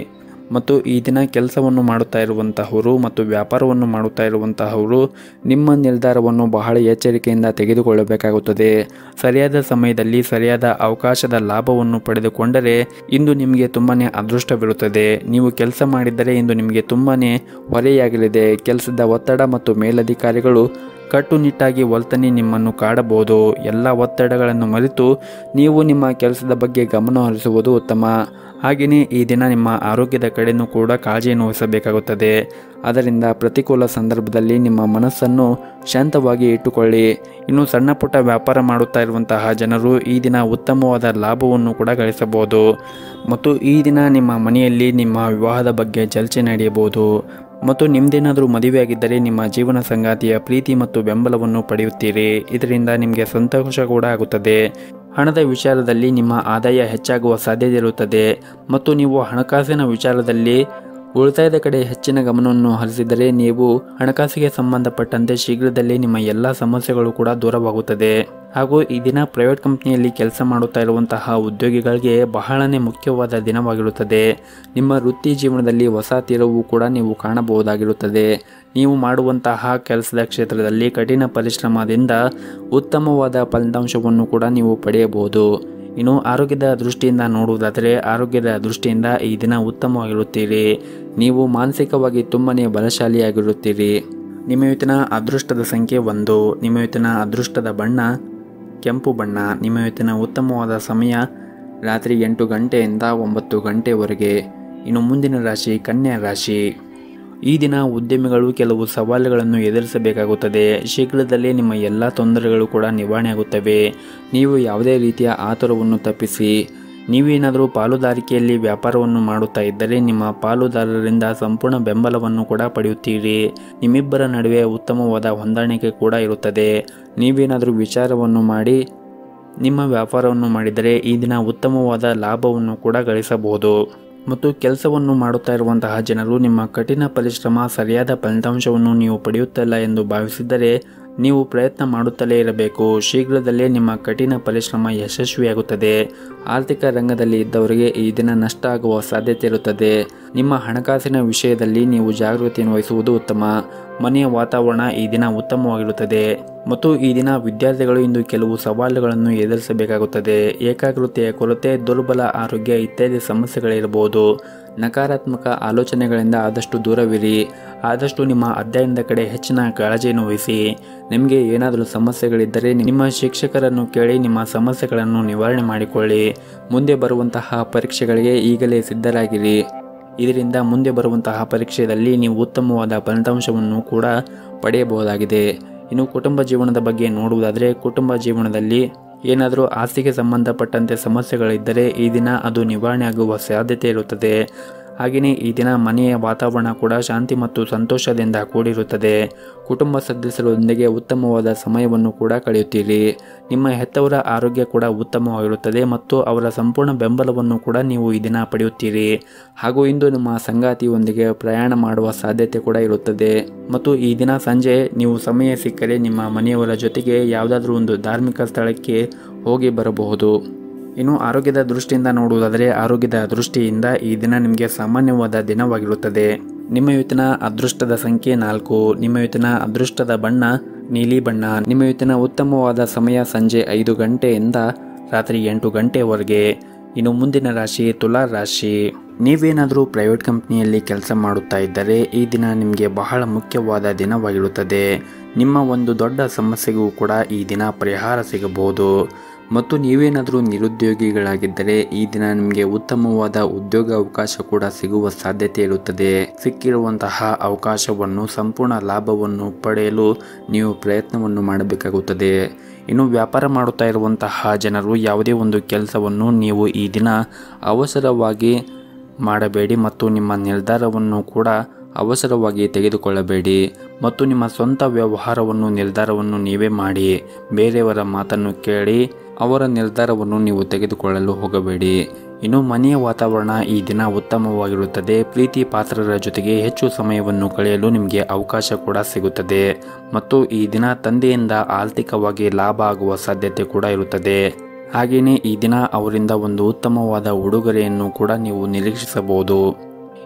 Speaker 1: ಮತ್ತು ಈ ದಿನ ಕೆಲಸವನ್ನು ಮಾಡುತ್ತಾ ಇರುವಂತಹವರು ಮತ್ತು ವ್ಯಾಪಾರವನ್ನು ಮಾಡುತ್ತಾ ಇರುವಂತಹವರು ನಿಮ್ಮ ನಿರ್ಧಾರವನ್ನು ಬಹಳ ಎಚ್ಚರಿಕೆಯಿಂದ ತೆಗೆದುಕೊಳ್ಳಬೇಕಾಗುತ್ತದೆ ಸರಿಯಾದ ಸಮಯದಲ್ಲಿ ಸರಿಯಾದ ಅವಕಾಶದ ಲಾಭವನ್ನು ಪಡೆದುಕೊಂಡರೆ ಇಂದು ನಿಮಗೆ ತುಂಬಾನೇ ಅದೃಷ್ಟವಿರುತ್ತದೆ ನೀವು ಕೆಲಸ ಮಾಡಿದ್ದರೆ ಇಂದು ನಿಮಗೆ ತುಂಬಾನೇ ಹೊರೆಯಾಗಲಿದೆ ಕೆಲಸದ ಒತ್ತಡ ಮತ್ತು ಮೇಲಧಿಕಾರಿಗಳು ಕಟ್ಟುನಿಟ್ಟಾಗಿ ಒಲ್ತನೆ ನಿಮ್ಮನ್ನು ಕಾಡಬಹುದು ಎಲ್ಲ ಒತ್ತಡಗಳನ್ನು ಮರೆತು ನೀವು ನಿಮ್ಮ ಕೆಲಸದ ಬಗ್ಗೆ ಗಮನ ಹರಿಸುವುದು ಉತ್ತಮ ಹಾಗೆಯೇ ಈ ದಿನ ನಿಮ್ಮ ಆರೋಗ್ಯದ ಕಡೆನೂ ಕೂಡ ಕಾಳಜಿಯನ್ನು ವಹಿಸಬೇಕಾಗುತ್ತದೆ ಅದರಿಂದ ಪ್ರತಿಕೂಲ ಸಂದರ್ಭದಲ್ಲಿ ನಿಮ್ಮ ಮನಸ್ಸನ್ನು ಶಾಂತವಾಗಿ ಇಟ್ಟುಕೊಳ್ಳಿ ಇನ್ನು ಸಣ್ಣ ಪುಟ್ಟ ವ್ಯಾಪಾರ ಮಾಡುತ್ತಾ ಇರುವಂತಹ ಜನರು ಈ ದಿನ ಉತ್ತಮವಾದ ಲಾಭವನ್ನು ಕೂಡ ಗಳಿಸಬಹುದು ಮತ್ತು ಈ ದಿನ ನಿಮ್ಮ ಮನೆಯಲ್ಲಿ ನಿಮ್ಮ ವಿವಾಹದ ಬಗ್ಗೆ ಚರ್ಚೆ ನಡೆಯಬಹುದು ಮತ್ತು ನಿಮ್ದೇನಾದರೂ ಮದುವೆಯಾಗಿದ್ದರೆ ನಿಮ್ಮ ಜೀವನ ಸಂಗಾತಿಯ ಪ್ರೀತಿ ಮತ್ತು ಬೆಂಬಲವನ್ನು ಪಡೆಯುತ್ತೀರಿ ಇದರಿಂದ ನಿಮಗೆ ಸಂತೋಷ ಕೂಡ ಆಗುತ್ತದೆ ಹಣದ ವಿಚಾರದಲ್ಲಿ ನಿಮ್ಮ ಆದಾಯ ಹೆಚ್ಚಾಗುವ ಸಾಧ್ಯತೆ ಇರುತ್ತದೆ ಮತ್ತು ನೀವು ಹಣಕಾಸಿನ ವಿಚಾರದಲ್ಲಿ ಉಳಿತಾಯದ ಕಡೆ ಹೆಚ್ಚಿನ ಗಮನವನ್ನು ಹರಿಸಿದರೆ ನೀವು ಹಣಕಾಸಿಗೆ ಸಂಬಂಧಪಟ್ಟಂತೆ ಶೀಘ್ರದಲ್ಲೇ ನಿಮ್ಮ ಎಲ್ಲ ಸಮಸ್ಯೆಗಳು ಕೂಡ ದೂರವಾಗುತ್ತದೆ ಹಾಗೂ ಈ ದಿನ ಪ್ರೈವೇಟ್ ಕಂಪ್ನಿಯಲ್ಲಿ ಕೆಲಸ ಮಾಡುತ್ತಾ ಇರುವಂತಹ ಉದ್ಯೋಗಿಗಳಿಗೆ ಬಹಳನೇ ಮುಖ್ಯವಾದ ದಿನವಾಗಿರುತ್ತದೆ ನಿಮ್ಮ ವೃತ್ತಿ ಜೀವನದಲ್ಲಿ ಹೊಸ ತೀರವು ಕೂಡ ನೀವು ಕಾಣಬಹುದಾಗಿರುತ್ತದೆ ನೀವು ಮಾಡುವಂತಹ ಕೆಲಸದ ಕ್ಷೇತ್ರದಲ್ಲಿ ಕಠಿಣ ಪರಿಶ್ರಮದಿಂದ ಉತ್ತಮವಾದ ಫಲಿತಾಂಶವನ್ನು ಕೂಡ ನೀವು ಪಡೆಯಬಹುದು ಇನ್ನು ಆರೋಗ್ಯದ ದೃಷ್ಟಿಯಿಂದ ನೋಡುವುದಾದರೆ ಆರೋಗ್ಯದ ದೃಷ್ಟಿಯಿಂದ ಈ ದಿನ ಉತ್ತಮವಾಗಿರುತ್ತೀರಿ ನೀವು ಮಾನಸಿಕವಾಗಿ ತುಂಬನೇ ಬಲಶಾಲಿಯಾಗಿರುತ್ತೀರಿ ನಿಮ್ಮ ಇವತ್ತಿನ ಅದೃಷ್ಟದ ಸಂಖ್ಯೆ ಒಂದು ನಿಮ್ಮ ಇವತ್ತಿನ ಅದೃಷ್ಟದ ಬಣ್ಣ ಕೆಂಪು ಬಣ್ಣ ನಿಮ್ಮ ಇವತ್ತಿನ ಉತ್ತಮವಾದ ಸಮಯ ರಾತ್ರಿ ಎಂಟು ಗಂಟೆಯಿಂದ ಒಂಬತ್ತು ಗಂಟೆವರೆಗೆ ಇನ್ನು ಮುಂದಿನ ರಾಶಿ ಕನ್ಯಾ ರಾಶಿ ಈ ದಿನ ಉದ್ಯಮಿಗಳು ಕೆಲವು ಸವಾಲುಗಳನ್ನು ಎದುರಿಸಬೇಕಾಗುತ್ತದೆ ಶೀಘ್ರದಲ್ಲೇ ನಿಮ್ಮ ಎಲ್ಲ ತೊಂದರೆಗಳು ಕೂಡ ನಿವಾರಣೆಯಾಗುತ್ತವೆ ನೀವು ಯಾವುದೇ ರೀತಿಯ ಆತುರವನ್ನು ತಪ್ಪಿಸಿ ನೀವೇನಾದರೂ ಪಾಲುದಾರಿಕೆಯಲ್ಲಿ ವ್ಯಾಪಾರವನ್ನು ಮಾಡುತ್ತಾ ಇದ್ದರೆ ನಿಮ್ಮ ಪಾಲುದಾರರಿಂದ ಸಂಪೂರ್ಣ ಬೆಂಬಲವನ್ನು ಕೂಡ ಪಡೆಯುತ್ತೀರಿ ನಿಮ್ಮಿಬ್ಬರ ನಡುವೆ ಉತ್ತಮವಾದ ಹೊಂದಾಣಿಕೆ ಕೂಡ ಇರುತ್ತದೆ ನೀವೇನಾದರೂ ವಿಚಾರವನ್ನು ಮಾಡಿ ನಿಮ್ಮ ವ್ಯಾಪಾರವನ್ನು ಮಾಡಿದರೆ ಈ ದಿನ ಉತ್ತಮವಾದ ಲಾಭವನ್ನು ಕೂಡ ಗಳಿಸಬಹುದು ಮತ್ತು ಕೆಲಸವನ್ನು ಮಾಡುತ್ತಾ ಇರುವಂತಹ ಜನರು ನಿಮ್ಮ ಕಠಿಣ ಪರಿಶ್ರಮ ಸರಿಯಾದ ಫಲಿತಾಂಶವನ್ನು ನೀವು ಪಡೆಯುತ್ತಿಲ್ಲ ಎಂದು ಭಾವಿಸಿದರೆ ನೀವು ಪ್ರಯತ್ನ ಮಾಡುತ್ತಲೇ ಇರಬೇಕು ಶೀಘ್ರದಲ್ಲೇ ನಿಮ್ಮ ಕಠಿಣ ಪರಿಶ್ರಮ ಯಶಸ್ವಿಯಾಗುತ್ತದೆ ಆರ್ಥಿಕ ರಂಗದಲ್ಲಿ ಇದ್ದವರಿಗೆ ಈ ದಿನ ನಷ್ಟ ಆಗುವ ಸಾಧ್ಯತೆ ಇರುತ್ತದೆ ನಿಮ್ಮ ಹಣಕಾಸಿನ ವಿಷಯದಲ್ಲಿ ನೀವು ಜಾಗೃತಿಯನ್ನು ವಹಿಸುವುದು ಉತ್ತಮ ಮನೆಯ ವಾತಾವರಣ ಈ ದಿನ ಉತ್ತಮವಾಗಿರುತ್ತದೆ ಮತ್ತು ಈ ದಿನ ವಿದ್ಯಾರ್ಥಿಗಳು ಇಂದು ಕೆಲವು ಸವಾಲುಗಳನ್ನು ಎದುರಿಸಬೇಕಾಗುತ್ತದೆ ಏಕಾಗ್ರತೆಯ ಕೊರತೆ ದುರ್ಬಲ ಆರೋಗ್ಯ ಇತ್ಯಾದಿ ಸಮಸ್ಯೆಗಳಿರಬಹುದು ನಕಾರಾತ್ಮಕ ಆಲೋಚನೆಗಳಿಂದ ಆದಷ್ಟು ದೂರವಿರಿ ಆದಷ್ಟು ನಿಮ್ಮ ಅಧ್ಯಯನದ ಕಡೆ ಹೆಚ್ಚಿನ ಕಾಳಜಿಯನ್ನು ವಹಿಸಿ ನಿಮಗೆ ಏನಾದರೂ ಸಮಸ್ಯೆಗಳಿದ್ದರೆ ನಿಮ್ಮ ಶಿಕ್ಷಕರನ್ನು ಕೇಳಿ ನಿಮ್ಮ ಸಮಸ್ಯೆಗಳನ್ನು ನಿವಾರಣೆ ಮಾಡಿಕೊಳ್ಳಿ ಮುಂದೆ ಬರುವಂತಹ ಪರೀಕ್ಷೆಗಳಿಗೆ ಈಗಲೇ ಸಿದ್ಧರಾಗಿರಿ ಇದರಿಂದ ಮುಂದೆ ಬರುವಂತಹ ಪರೀಕ್ಷೆಯಲ್ಲಿ ನೀವು ಉತ್ತಮವಾದ ಫಲಿತಾಂಶವನ್ನು ಕೂಡ ಪಡೆಯಬಹುದಾಗಿದೆ ಇನ್ನು ಕುಟುಂಬ ಜೀವನದ ಬಗ್ಗೆ ನೋಡುವುದಾದರೆ ಕುಟುಂಬ ಜೀವನದಲ್ಲಿ ಏನಾದರೂ ಆಸ್ತಿಗೆ ಸಂಬಂಧಪಟ್ಟಂತೆ ಸಮಸ್ಯೆಗಳಿದ್ದರೆ ಈ ದಿನ ಅದು ನಿವಾರಣೆ ಆಗುವ ಸಾಧ್ಯತೆ ಇರುತ್ತದೆ ಹಾಗೆಯೇ ಈ ದಿನ ಮನೆಯ ವಾತಾವರಣ ಕೂಡ ಶಾಂತಿ ಮತ್ತು ಸಂತೋಷದಿಂದ ಕೂಡಿರುತ್ತದೆ ಕುಟುಂಬ ಸದಸ್ಯರೊಂದಿಗೆ ಉತ್ತಮವಾದ ಸಮಯವನ್ನು ಕೂಡ ಕಳೆಯುತ್ತೀರಿ ನಿಮ್ಮ ಹೆತ್ತವರ ಆರೋಗ್ಯ ಕೂಡ ಉತ್ತಮವಾಗಿರುತ್ತದೆ ಮತ್ತು ಅವರ ಸಂಪೂರ್ಣ ಬೆಂಬಲವನ್ನು ಕೂಡ ನೀವು ಈ ದಿನ ಪಡೆಯುತ್ತೀರಿ ಹಾಗೂ ಇಂದು ನಿಮ್ಮ ಸಂಗಾತಿಯೊಂದಿಗೆ ಪ್ರಯಾಣ ಮಾಡುವ ಸಾಧ್ಯತೆ ಕೂಡ ಇರುತ್ತದೆ ಮತ್ತು ಈ ದಿನ ಸಂಜೆ ನೀವು ಸಮಯ ಸಿಕ್ಕರೆ ನಿಮ್ಮ ಮನೆಯವರ ಜೊತೆಗೆ ಯಾವುದಾದ್ರೂ ಒಂದು ಧಾರ್ಮಿಕ ಸ್ಥಳಕ್ಕೆ ಹೋಗಿ ಬರಬಹುದು ಇನ್ನು ಆರೋಗ್ಯದ ದೃಷ್ಟಿಯಿಂದ ನೋಡುವುದಾದರೆ ಆರೋಗ್ಯದ ದೃಷ್ಟಿಯಿಂದ ಈ ದಿನ ನಿಮಗೆ ಸಾಮಾನ್ಯವಾದ ದಿನವಾಗಿರುತ್ತದೆ ನಿಮ್ಮ ಇವತ್ತಿನ ಅದೃಷ್ಟದ ಸಂಖ್ಯೆ ನಾಲ್ಕು ನಿಮ್ಮ ಇವತ್ತಿನ ಅದೃಷ್ಟದ ಬಣ್ಣ ನೀಲಿ ಬಣ್ಣ ನಿಮ್ಮ ಇವತ್ತಿನ ಉತ್ತಮವಾದ ಸಮಯ ಸಂಜೆ ಐದು ಗಂಟೆಯಿಂದ ರಾತ್ರಿ ಎಂಟು ಗಂಟೆವರೆಗೆ ಇನ್ನು ಮುಂದಿನ ರಾಶಿ ತುಲಾ ರಾಶಿ ನೀವೇನಾದರೂ ಪ್ರೈವೇಟ್ ಕಂಪ್ನಿಯಲ್ಲಿ ಕೆಲಸ ಮಾಡುತ್ತಾ ಇದ್ದರೆ ಈ ದಿನ ನಿಮಗೆ ಬಹಳ ಮುಖ್ಯವಾದ ದಿನವಾಗಿರುತ್ತದೆ ನಿಮ್ಮ ಒಂದು ದೊಡ್ಡ ಸಮಸ್ಯೆಗೂ ಕೂಡ ಈ ದಿನ ಪರಿಹಾರ ಸಿಗಬಹುದು ಮತ್ತು ನೀವೇನಾದರೂ ನಿರುದ್ಯೋಗಿಗಳಾಗಿದ್ದರೆ ಈ ದಿನ ನಿಮಗೆ ಉತ್ತಮವಾದ ಉದ್ಯೋಗ ಅವಕಾಶ ಕೂಡ ಸಿಗುವ ಸಾಧ್ಯತೆ ಇರುತ್ತದೆ ಸಿಕ್ಕಿರುವಂತಹ ಅವಕಾಶವನ್ನು ಸಂಪೂರ್ಣ ಲಾಭವನ್ನು ಪಡೆಯಲು ನೀವು ಪ್ರಯತ್ನವನ್ನು ಮಾಡಬೇಕಾಗುತ್ತದೆ ಇನ್ನು ವ್ಯಾಪಾರ ಮಾಡುತ್ತಾ ಇರುವಂತಹ ಜನರು ಯಾವುದೇ ಒಂದು ಕೆಲಸವನ್ನು ನೀವು ಈ ದಿನ ಅವಸರವಾಗಿ ಮಾಡಬೇಡಿ ಮತ್ತು ನಿಮ್ಮ ನಿರ್ಧಾರವನ್ನು ಕೂಡ ಅವಸರವಾಗಿ ತೆಗೆದುಕೊಳ್ಳಬೇಡಿ ಮತ್ತು ನಿಮ್ಮ ಸ್ವಂತ ವ್ಯವಹಾರವನ್ನು ನಿರ್ಧಾರವನ್ನು ನೀವೇ ಮಾಡಿ ಬೇರೆಯವರ ಮಾತನ್ನು ಕೇಳಿ ಅವರ ನಿರ್ಧಾರವನ್ನು ನೀವು ತೆಗೆದುಕೊಳ್ಳಲು ಹೋಗಬೇಡಿ ಇನ್ನು ಮನೆಯ ವಾತಾವರಣ ಈ ದಿನ ಉತ್ತಮವಾಗಿರುತ್ತದೆ ಪ್ರೀತಿ ಪಾತ್ರರ ಜೊತೆಗೆ ಹೆಚ್ಚು ಸಮಯವನ್ನು ಕಳೆಯಲು ನಿಮಗೆ ಅವಕಾಶ ಕೂಡ ಸಿಗುತ್ತದೆ ಮತ್ತು ಈ ದಿನ ತಂದೆಯಿಂದ ಆರ್ಥಿಕವಾಗಿ ಲಾಭ ಆಗುವ ಸಾಧ್ಯತೆ ಕೂಡ ಇರುತ್ತದೆ ಹಾಗೆಯೇ ಈ ದಿನ ಅವರಿಂದ ಒಂದು ಉತ್ತಮವಾದ ಉಡುಗೊರೆಯನ್ನು ಕೂಡ ನೀವು ನಿರೀಕ್ಷಿಸಬಹುದು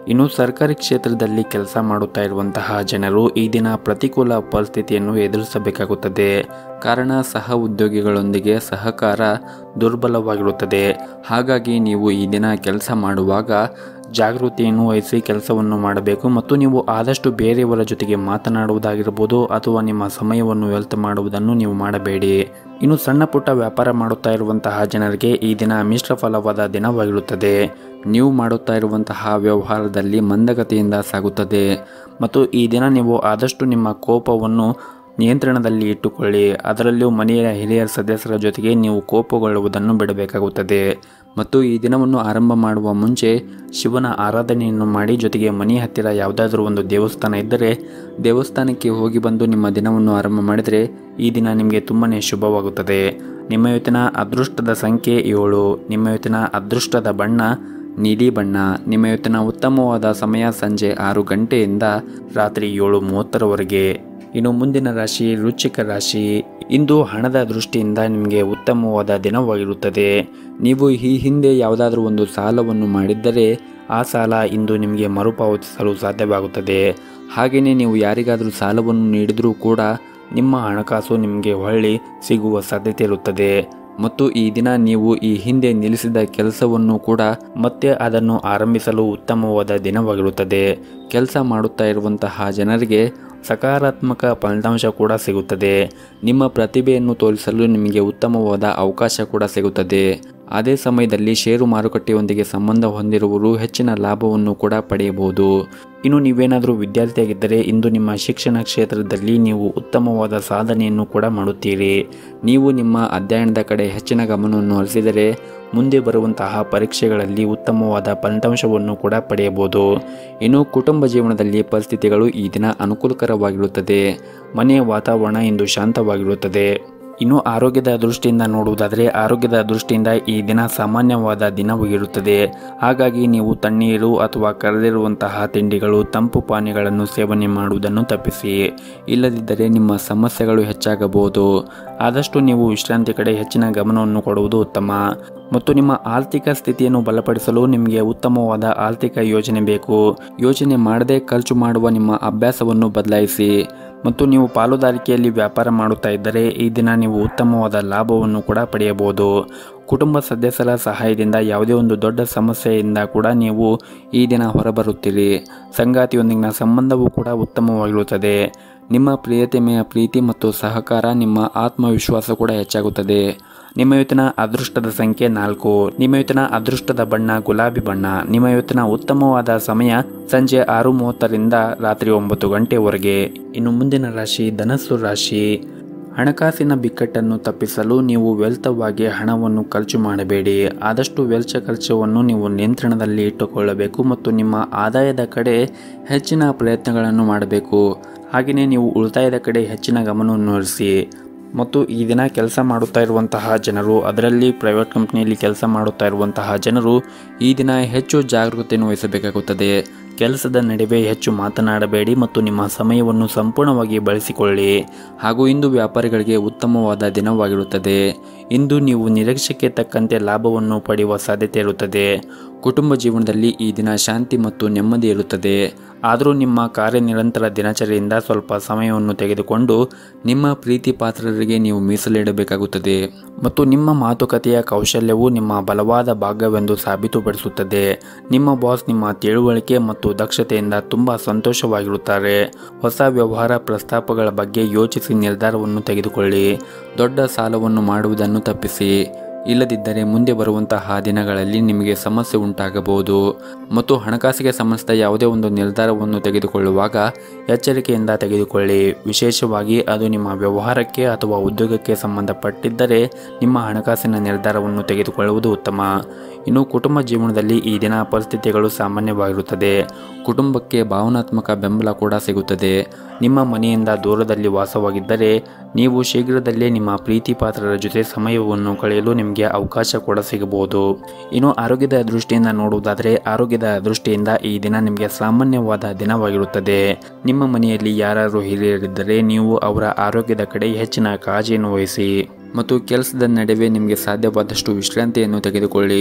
Speaker 1: ಇನ್ನು ಸರ್ಕಾರಿ ಕ್ಷೇತ್ರದಲ್ಲಿ ಕೆಲಸ ಮಾಡುತ್ತಾ ಇರುವಂತಹ ಜನರು ಈ ದಿನ ಪ್ರತಿಕೂಲ ಪರಿಸ್ಥಿತಿಯನ್ನು ಎದುರಿಸಬೇಕಾಗುತ್ತದೆ ಕಾರಣ ಸಹ ಉದ್ಯೋಗಿಗಳೊಂದಿಗೆ ಸಹಕಾರ ದುರ್ಬಲವಾಗಿರುತ್ತದೆ ಹಾಗಾಗಿ ನೀವು ಈ ದಿನ ಕೆಲಸ ಮಾಡುವಾಗ ಜಾಗೃತಿಯನ್ನು ವಹಿಸಿ ಕೆಲಸವನ್ನು ಮಾಡಬೇಕು ಮತ್ತು ನೀವು ಆದಷ್ಟು ಬೇರೆಯವರ ಜೊತೆಗೆ ಮಾತನಾಡುವುದಾಗಿರ್ಬೋದು ಅಥವಾ ನಿಮ್ಮ ಸಮಯವನ್ನು ವ್ಯರ್ಥ ಮಾಡುವುದನ್ನು ನೀವು ಮಾಡಬೇಡಿ ಇನ್ನು ಸಣ್ಣ ಪುಟ್ಟ ವ್ಯಾಪಾರ ಮಾಡುತ್ತಾ ಇರುವಂತಹ ಜನರಿಗೆ ಈ ದಿನ ಮಿಶ್ರ ಫಲವಾದ ದಿನವಾಗಿರುತ್ತದೆ ನೀವು ಮಾಡುತ್ತಾ ಇರುವಂತಹ ವ್ಯವಹಾರದಲ್ಲಿ ಮಂದಗತಿಯಿಂದ ಸಾಗುತ್ತದೆ ಮತ್ತು ಈ ದಿನ ನೀವು ಆದಷ್ಟು ನಿಮ್ಮ ಕೋಪವನ್ನು ನಿಯಂತ್ರಣದಲ್ಲಿ ಇಟ್ಟುಕೊಳ್ಳಿ ಅದರಲ್ಲೂ ಮನೆಯ ಹಿರಿಯ ಸದಸ್ಯರ ಜೊತೆಗೆ ನೀವು ಕೋಪಗೊಳ್ಳುವುದನ್ನು ಬಿಡಬೇಕಾಗುತ್ತದೆ ಮತ್ತು ಈ ದಿನವನ್ನು ಆರಂಭ ಮಾಡುವ ಮುಂಚೆ ಶಿವನ ಆರಾಧನೆಯನ್ನು ಮಾಡಿ ಜೊತೆಗೆ ಮನೆಯ ಹತ್ತಿರ ಯಾವುದಾದ್ರೂ ಒಂದು ದೇವಸ್ಥಾನ ಇದ್ದರೆ ದೇವಸ್ಥಾನಕ್ಕೆ ಹೋಗಿ ಬಂದು ನಿಮ್ಮ ದಿನವನ್ನು ಆರಂಭ ಮಾಡಿದರೆ ಈ ದಿನ ನಿಮಗೆ ತುಂಬಾ ಶುಭವಾಗುತ್ತದೆ ನಿಮ್ಮ ಇವತ್ತಿನ ಅದೃಷ್ಟದ ಸಂಖ್ಯೆ ಏಳು ನಿಮ್ಮ ಇವತ್ತಿನ ಅದೃಷ್ಟದ ಬಣ್ಣ ನೀಲಿ ಬಣ್ಣ ನಿಮ್ಮ ಇವತ್ತಿನ ಉತ್ತಮವಾದ ಸಮಯ ಸಂಜೆ ಆರು ಗಂಟೆಯಿಂದ ರಾತ್ರಿ ಏಳು ಮೂವತ್ತರವರೆಗೆ ಇನ್ನು ಮುಂದಿನ ರಾಶಿ ವೃಶ್ಚಿಕ ರಾಶಿ ಇಂದು ಹಣದ ದೃಷ್ಟಿಯಿಂದ ನಿಮಗೆ ಉತ್ತಮವಾದ ದಿನವಾಗಿರುತ್ತದೆ ನೀವು ಈ ಹಿಂದೆ ಯಾವುದಾದ್ರೂ ಒಂದು ಸಾಲವನ್ನು ಮಾಡಿದ್ದರೆ ಆ ಸಾಲ ಇಂದು ನಿಮಗೆ ಮರುಪಾವತಿಸಲು ಸಾಧ್ಯವಾಗುತ್ತದೆ ಹಾಗೆಯೇ ನೀವು ಯಾರಿಗಾದರೂ ಸಾಲವನ್ನು ನೀಡಿದರೂ ಕೂಡ ನಿಮ್ಮ ಹಣಕಾಸು ನಿಮಗೆ ಹೊಳ್ಳಿ ಸಿಗುವ ಸಾಧ್ಯತೆ ಇರುತ್ತದೆ ಮತ್ತು ಈ ದಿನ ನೀವು ಈ ಹಿಂದೆ ನಿಲ್ಲಿಸಿದ ಕೆಲಸವನ್ನು ಕೂಡ ಮತ್ತೆ ಅದನ್ನು ಆರಂಭಿಸಲು ಉತ್ತಮವಾದ ದಿನವಾಗಿರುತ್ತದೆ ಕೆಲಸ ಮಾಡುತ್ತಾ ಇರುವಂತಹ ಜನರಿಗೆ ಸಕಾರಾತ್ಮಕ ಫಲಿತಾಂಶ ಕೂಡ ಸಿಗುತ್ತದೆ ನಿಮ್ಮ ಪ್ರತಿಭೆಯನ್ನು ತೋರಿಸಲು ನಿಮಗೆ ಉತ್ತಮವಾದ ಅವಕಾಶ ಕೂಡ ಸಿಗುತ್ತದೆ ಅದೇ ಸಮಯದಲ್ಲಿ ಷೇರು ಮಾರುಕಟ್ಟೆಯೊಂದಿಗೆ ಸಂಬಂಧ ಹೊಂದಿರುವವರು ಹೆಚ್ಚಿನ ಲಾಭವನ್ನು ಕೂಡ ಪಡೆಯಬಹುದು ಇನ್ನು ನೀವೇನಾದರೂ ವಿದ್ಯಾರ್ಥಿಯಾಗಿದ್ದರೆ ಇಂದು ನಿಮ್ಮ ಶಿಕ್ಷಣ ಕ್ಷೇತ್ರದಲ್ಲಿ ನೀವು ಉತ್ತಮವಾದ ಸಾಧನೆಯನ್ನು ಕೂಡ ಮಾಡುತ್ತೀರಿ ನೀವು ನಿಮ್ಮ ಅಧ್ಯಯನದ ಕಡೆ ಹೆಚ್ಚಿನ ಗಮನವನ್ನು ಹರಿಸಿದರೆ ಮುಂದೆ ಬರುವಂತಹ ಪರೀಕ್ಷೆಗಳಲ್ಲಿ ಉತ್ತಮವಾದ ಫಲಿತಾಂಶವನ್ನು ಕೂಡ ಪಡೆಯಬಹುದು ಇನ್ನು ಕುಟುಂಬ ಜೀವನದಲ್ಲಿ ಪರಿಸ್ಥಿತಿಗಳು ಈ ದಿನ ಅನುಕೂಲಕರವಾಗಿರುತ್ತದೆ ಮನೆಯ ವಾತಾವರಣ ಇಂದು ಶಾಂತವಾಗಿರುತ್ತದೆ ಇನ್ನು ಆರೋಗ್ಯದ ದೃಷ್ಟಿಯಿಂದ ನೋಡುವುದಾದರೆ ಆರೋಗ್ಯದ ದೃಷ್ಟಿಯಿಂದ ಈ ದಿನ ಸಾಮಾನ್ಯವಾದ ದಿನವಾಗಿರುತ್ತದೆ ಹಾಗಾಗಿ ನೀವು ತಣ್ಣೀರು ಅಥವಾ ಕರೆದಿರುವಂತಹ ತಿಂಡಿಗಳು ತಂಪು ಪಾನೀಯಗಳನ್ನು ಸೇವನೆ ಮಾಡುವುದನ್ನು ತಪ್ಪಿಸಿ ಇಲ್ಲದಿದ್ದರೆ ನಿಮ್ಮ ಸಮಸ್ಯೆಗಳು ಹೆಚ್ಚಾಗಬಹುದು ಆದಷ್ಟು ನೀವು ವಿಶ್ರಾಂತಿ ಕಡೆ ಹೆಚ್ಚಿನ ಗಮನವನ್ನು ಕೊಡುವುದು ಉತ್ತಮ ಮತ್ತು ನಿಮ್ಮ ಆರ್ಥಿಕ ಸ್ಥಿತಿಯನ್ನು ಬಲಪಡಿಸಲು ನಿಮಗೆ ಉತ್ತಮವಾದ ಆರ್ಥಿಕ ಯೋಜನೆ ಬೇಕು ಯೋಜನೆ ಮಾಡದೆ ಖರ್ಚು ಮಾಡುವ ನಿಮ್ಮ ಅಭ್ಯಾಸವನ್ನು ಬದಲಾಯಿಸಿ ಮತ್ತು ನೀವು ಪಾಲುದಾರಿಕೆಯಲ್ಲಿ ವ್ಯಾಪಾರ ಮಾಡುತ್ತಾ ಇದ್ದರೆ ಈ ದಿನ ನೀವು ಉತ್ತಮವಾದ ಲಾಭವನ್ನು ಕೂಡ ಪಡೆಯಬಹುದು ಕುಟುಂಬ ಸದಸ್ಯರ ಸಹಾಯದಿಂದ ಯಾವುದೇ ಒಂದು ದೊಡ್ಡ ಸಮಸ್ಯೆಯಿಂದ ಕೂಡ ನೀವು ಈ ದಿನ ಹೊರಬರುತ್ತೀರಿ ಸಂಗಾತಿಯೊಂದಿಗಿನ ಸಂಬಂಧವೂ ಕೂಡ ಉತ್ತಮವಾಗಿರುತ್ತದೆ ನಿಮ್ಮ ಪ್ರಿಯತೆಮೆಯ ಪ್ರೀತಿ ಮತ್ತು ಸಹಕಾರ ನಿಮ್ಮ ಆತ್ಮವಿಶ್ವಾಸ ಕೂಡ ಹೆಚ್ಚಾಗುತ್ತದೆ ನಿಮ್ಮ ಇವತ್ತಿನ ಅದೃಷ್ಟದ ಸಂಖ್ಯೆ ನಾಲ್ಕು ನಿಮ್ಮ ಇವತ್ತಿನ ಅದೃಷ್ಟದ ಬಣ್ಣ ಗುಲಾಬಿ ಬಣ್ಣ ನಿಮ್ಮ ಇವತ್ತಿನ ಉತ್ತಮವಾದ ಸಮಯ ಸಂಜೆ ಆರು ಮೂವತ್ತರಿಂದ ರಾತ್ರಿ ಒಂಬತ್ತು ಗಂಟೆವರೆಗೆ ಇನ್ನು ಮುಂದಿನ ರಾಶಿ ಧನಸ್ಸು ರಾಶಿ ಹಣಕಾಸಿನ ಬಿಕ್ಕಟ್ಟನ್ನು ತಪ್ಪಿಸಲು ನೀವು ವ್ಯರ್ಥವಾಗಿ ಹಣವನ್ನು ಖರ್ಚು ಮಾಡಬೇಡಿ ಆದಷ್ಟು ವೆಚ್ಚ ಖರ್ಚವನ್ನು ನೀವು ನಿಯಂತ್ರಣದಲ್ಲಿ ಇಟ್ಟುಕೊಳ್ಳಬೇಕು ಮತ್ತು ನಿಮ್ಮ ಆದಾಯದ ಕಡೆ ಹೆಚ್ಚಿನ ಪ್ರಯತ್ನಗಳನ್ನು ಮಾಡಬೇಕು ಹಾಗೆಯೇ ನೀವು ಉಳಿತಾಯದ ಕಡೆ ಹೆಚ್ಚಿನ ಗಮನವನ್ನು ಹರಿಸಿ ಮತ್ತು ಈ ದಿನ ಕೆಲಸ ಮಾಡುತ್ತಾ ಇರುವಂತಹ ಜನರು ಅದರಲ್ಲಿ ಪ್ರೈವೇಟ್ ಕಂಪ್ನಿಯಲ್ಲಿ ಕೆಲಸ ಮಾಡುತ್ತಾ ಇರುವಂತಹ ಜನರು ಈ ದಿನ ಹೆಚ್ಚು ಜಾಗೃತಿಯನ್ನು ವಹಿಸಬೇಕಾಗುತ್ತದೆ ಕೆಲಸದ ನಡುವೆ ಹೆಚ್ಚು ಮಾತನಾಡಬೇಡಿ ಮತ್ತು ನಿಮ್ಮ ಸಮಯವನ್ನು ಸಂಪೂರ್ಣವಾಗಿ ಬಳಸಿಕೊಳ್ಳಿ ಹಾಗೂ ಇಂದು ವ್ಯಾಪಾರಿಗಳಿಗೆ ಉತ್ತಮವಾದ ದಿನವಾಗಿರುತ್ತದೆ ಇಂದು ನೀವು ನಿರೀಕ್ಷೆಗೆ ತಕ್ಕಂತೆ ಲಾಭವನ್ನು ಪಡೆಯುವ ಸಾಧ್ಯತೆ ಇರುತ್ತದೆ ಕುಟುಂಬ ಜೀವನದಲ್ಲಿ ಈ ದಿನ ಶಾಂತಿ ಮತ್ತು ನೆಮ್ಮದಿ ಇರುತ್ತದೆ ಆದರೂ ನಿಮ್ಮ ಕಾರ್ಯನಿರಂತರ ದಿನಚರಿಯಿಂದ ಸ್ವಲ್ಪ ಸಮಯವನ್ನು ತೆಗೆದುಕೊಂಡು ನಿಮ್ಮ ಪ್ರೀತಿ ಪಾತ್ರರಿಗೆ ನೀವು ಮೀಸಲಿಡಬೇಕಾಗುತ್ತದೆ ಮತ್ತು ನಿಮ್ಮ ಮಾತುಕತೆಯ ಕೌಶಲ್ಯವು ನಿಮ್ಮ ಬಲವಾದ ಭಾಗವೆಂದು ಸಾಬೀತುಪಡಿಸುತ್ತದೆ ನಿಮ್ಮ ಬಾಸ್ ನಿಮ್ಮ ತಿಳುವಳಿಕೆ ಮತ್ತು ದಕ್ಷತೆಯಿಂದ ತುಂಬ ಸಂತೋಷವಾಗಿರುತ್ತಾರೆ ಹೊಸ ವ್ಯವಹಾರ ಪ್ರಸ್ತಾಪಗಳ ಬಗ್ಗೆ ಯೋಚಿಸಿ ನಿರ್ಧಾರವನ್ನು ತೆಗೆದುಕೊಳ್ಳಿ ದೊಡ್ಡ ಸಾಲವನ್ನು ಮಾಡುವುದನ್ನು ತಪ್ಪಿಸಿ ಇಲ್ಲದಿದ್ದರೆ ಮುಂದೆ ಬರುವಂತಹ ದಿನಗಳಲ್ಲಿ ನಿಮಗೆ ಸಮಸ್ಯೆ ಉಂಟಾಗಬಹುದು ಮತ್ತು ಹಣಕಾಸಿಗೆ ಸಂಬಂಧಿಸಿದ ಯಾವುದೇ ಒಂದು ನಿರ್ಧಾರವನ್ನು ತೆಗೆದುಕೊಳ್ಳುವಾಗ ಎಚ್ಚರಿಕೆಯಿಂದ ತೆಗೆದುಕೊಳ್ಳಿ ವಿಶೇಷವಾಗಿ ಅದು ನಿಮ್ಮ ವ್ಯವಹಾರಕ್ಕೆ ಅಥವಾ ಉದ್ಯೋಗಕ್ಕೆ ಸಂಬಂಧಪಟ್ಟಿದ್ದರೆ ನಿಮ್ಮ ಹಣಕಾಸಿನ ನಿರ್ಧಾರವನ್ನು ತೆಗೆದುಕೊಳ್ಳುವುದು ಉತ್ತಮ ಇನ್ನು ಕುಟುಂಬ ಜೀವನದಲ್ಲಿ ಈ ದಿನ ಪರಿಸ್ಥಿತಿಗಳು ಸಾಮಾನ್ಯವಾಗಿರುತ್ತದೆ ಕುಟುಂಬಕ್ಕೆ ಭಾವನಾತ್ಮಕ ಬೆಂಬಲ ಕೂಡ ಸಿಗುತ್ತದೆ ನಿಮ್ಮ ಮನೆಯಿಂದ ದೂರದಲ್ಲಿ ವಾಸವಾಗಿದ್ದರೆ ನೀವು ಶೀಘ್ರದಲ್ಲೇ ನಿಮ್ಮ ಪ್ರೀತಿ ಪಾತ್ರರ ಜೊತೆ ಸಮಯವನ್ನು ಕಳೆಯಲು ನಿಮಗೆ ಅವಕಾಶ ಕೂಡ ಸಿಗಬಹುದು ಇನ್ನು ಆರೋಗ್ಯದ ದೃಷ್ಟಿಯಿಂದ ನೋಡುವುದಾದರೆ ಆರೋಗ್ಯದ ದೃಷ್ಟಿಯಿಂದ ಈ ದಿನ ನಿಮಗೆ ಸಾಮಾನ್ಯವಾದ ದಿನವಾಗಿರುತ್ತದೆ ನಿಮ್ಮ ಮನೆಯಲ್ಲಿ ಯಾರಾದರೂ ಹಿರಿಯರಿದ್ದರೆ ನೀವು ಅವರ ಆರೋಗ್ಯದ ಕಡೆ ಹೆಚ್ಚಿನ ಕಾಳಜಿಯನ್ನು ವಹಿಸಿ ಮತ್ತು ಕೆಲಸದ ನಡುವೆ ನಿಮಗೆ ಸಾಧ್ಯವಾದಷ್ಟು ವಿಶ್ರಾಂತಿಯನ್ನು ತೆಗೆದುಕೊಳ್ಳಿ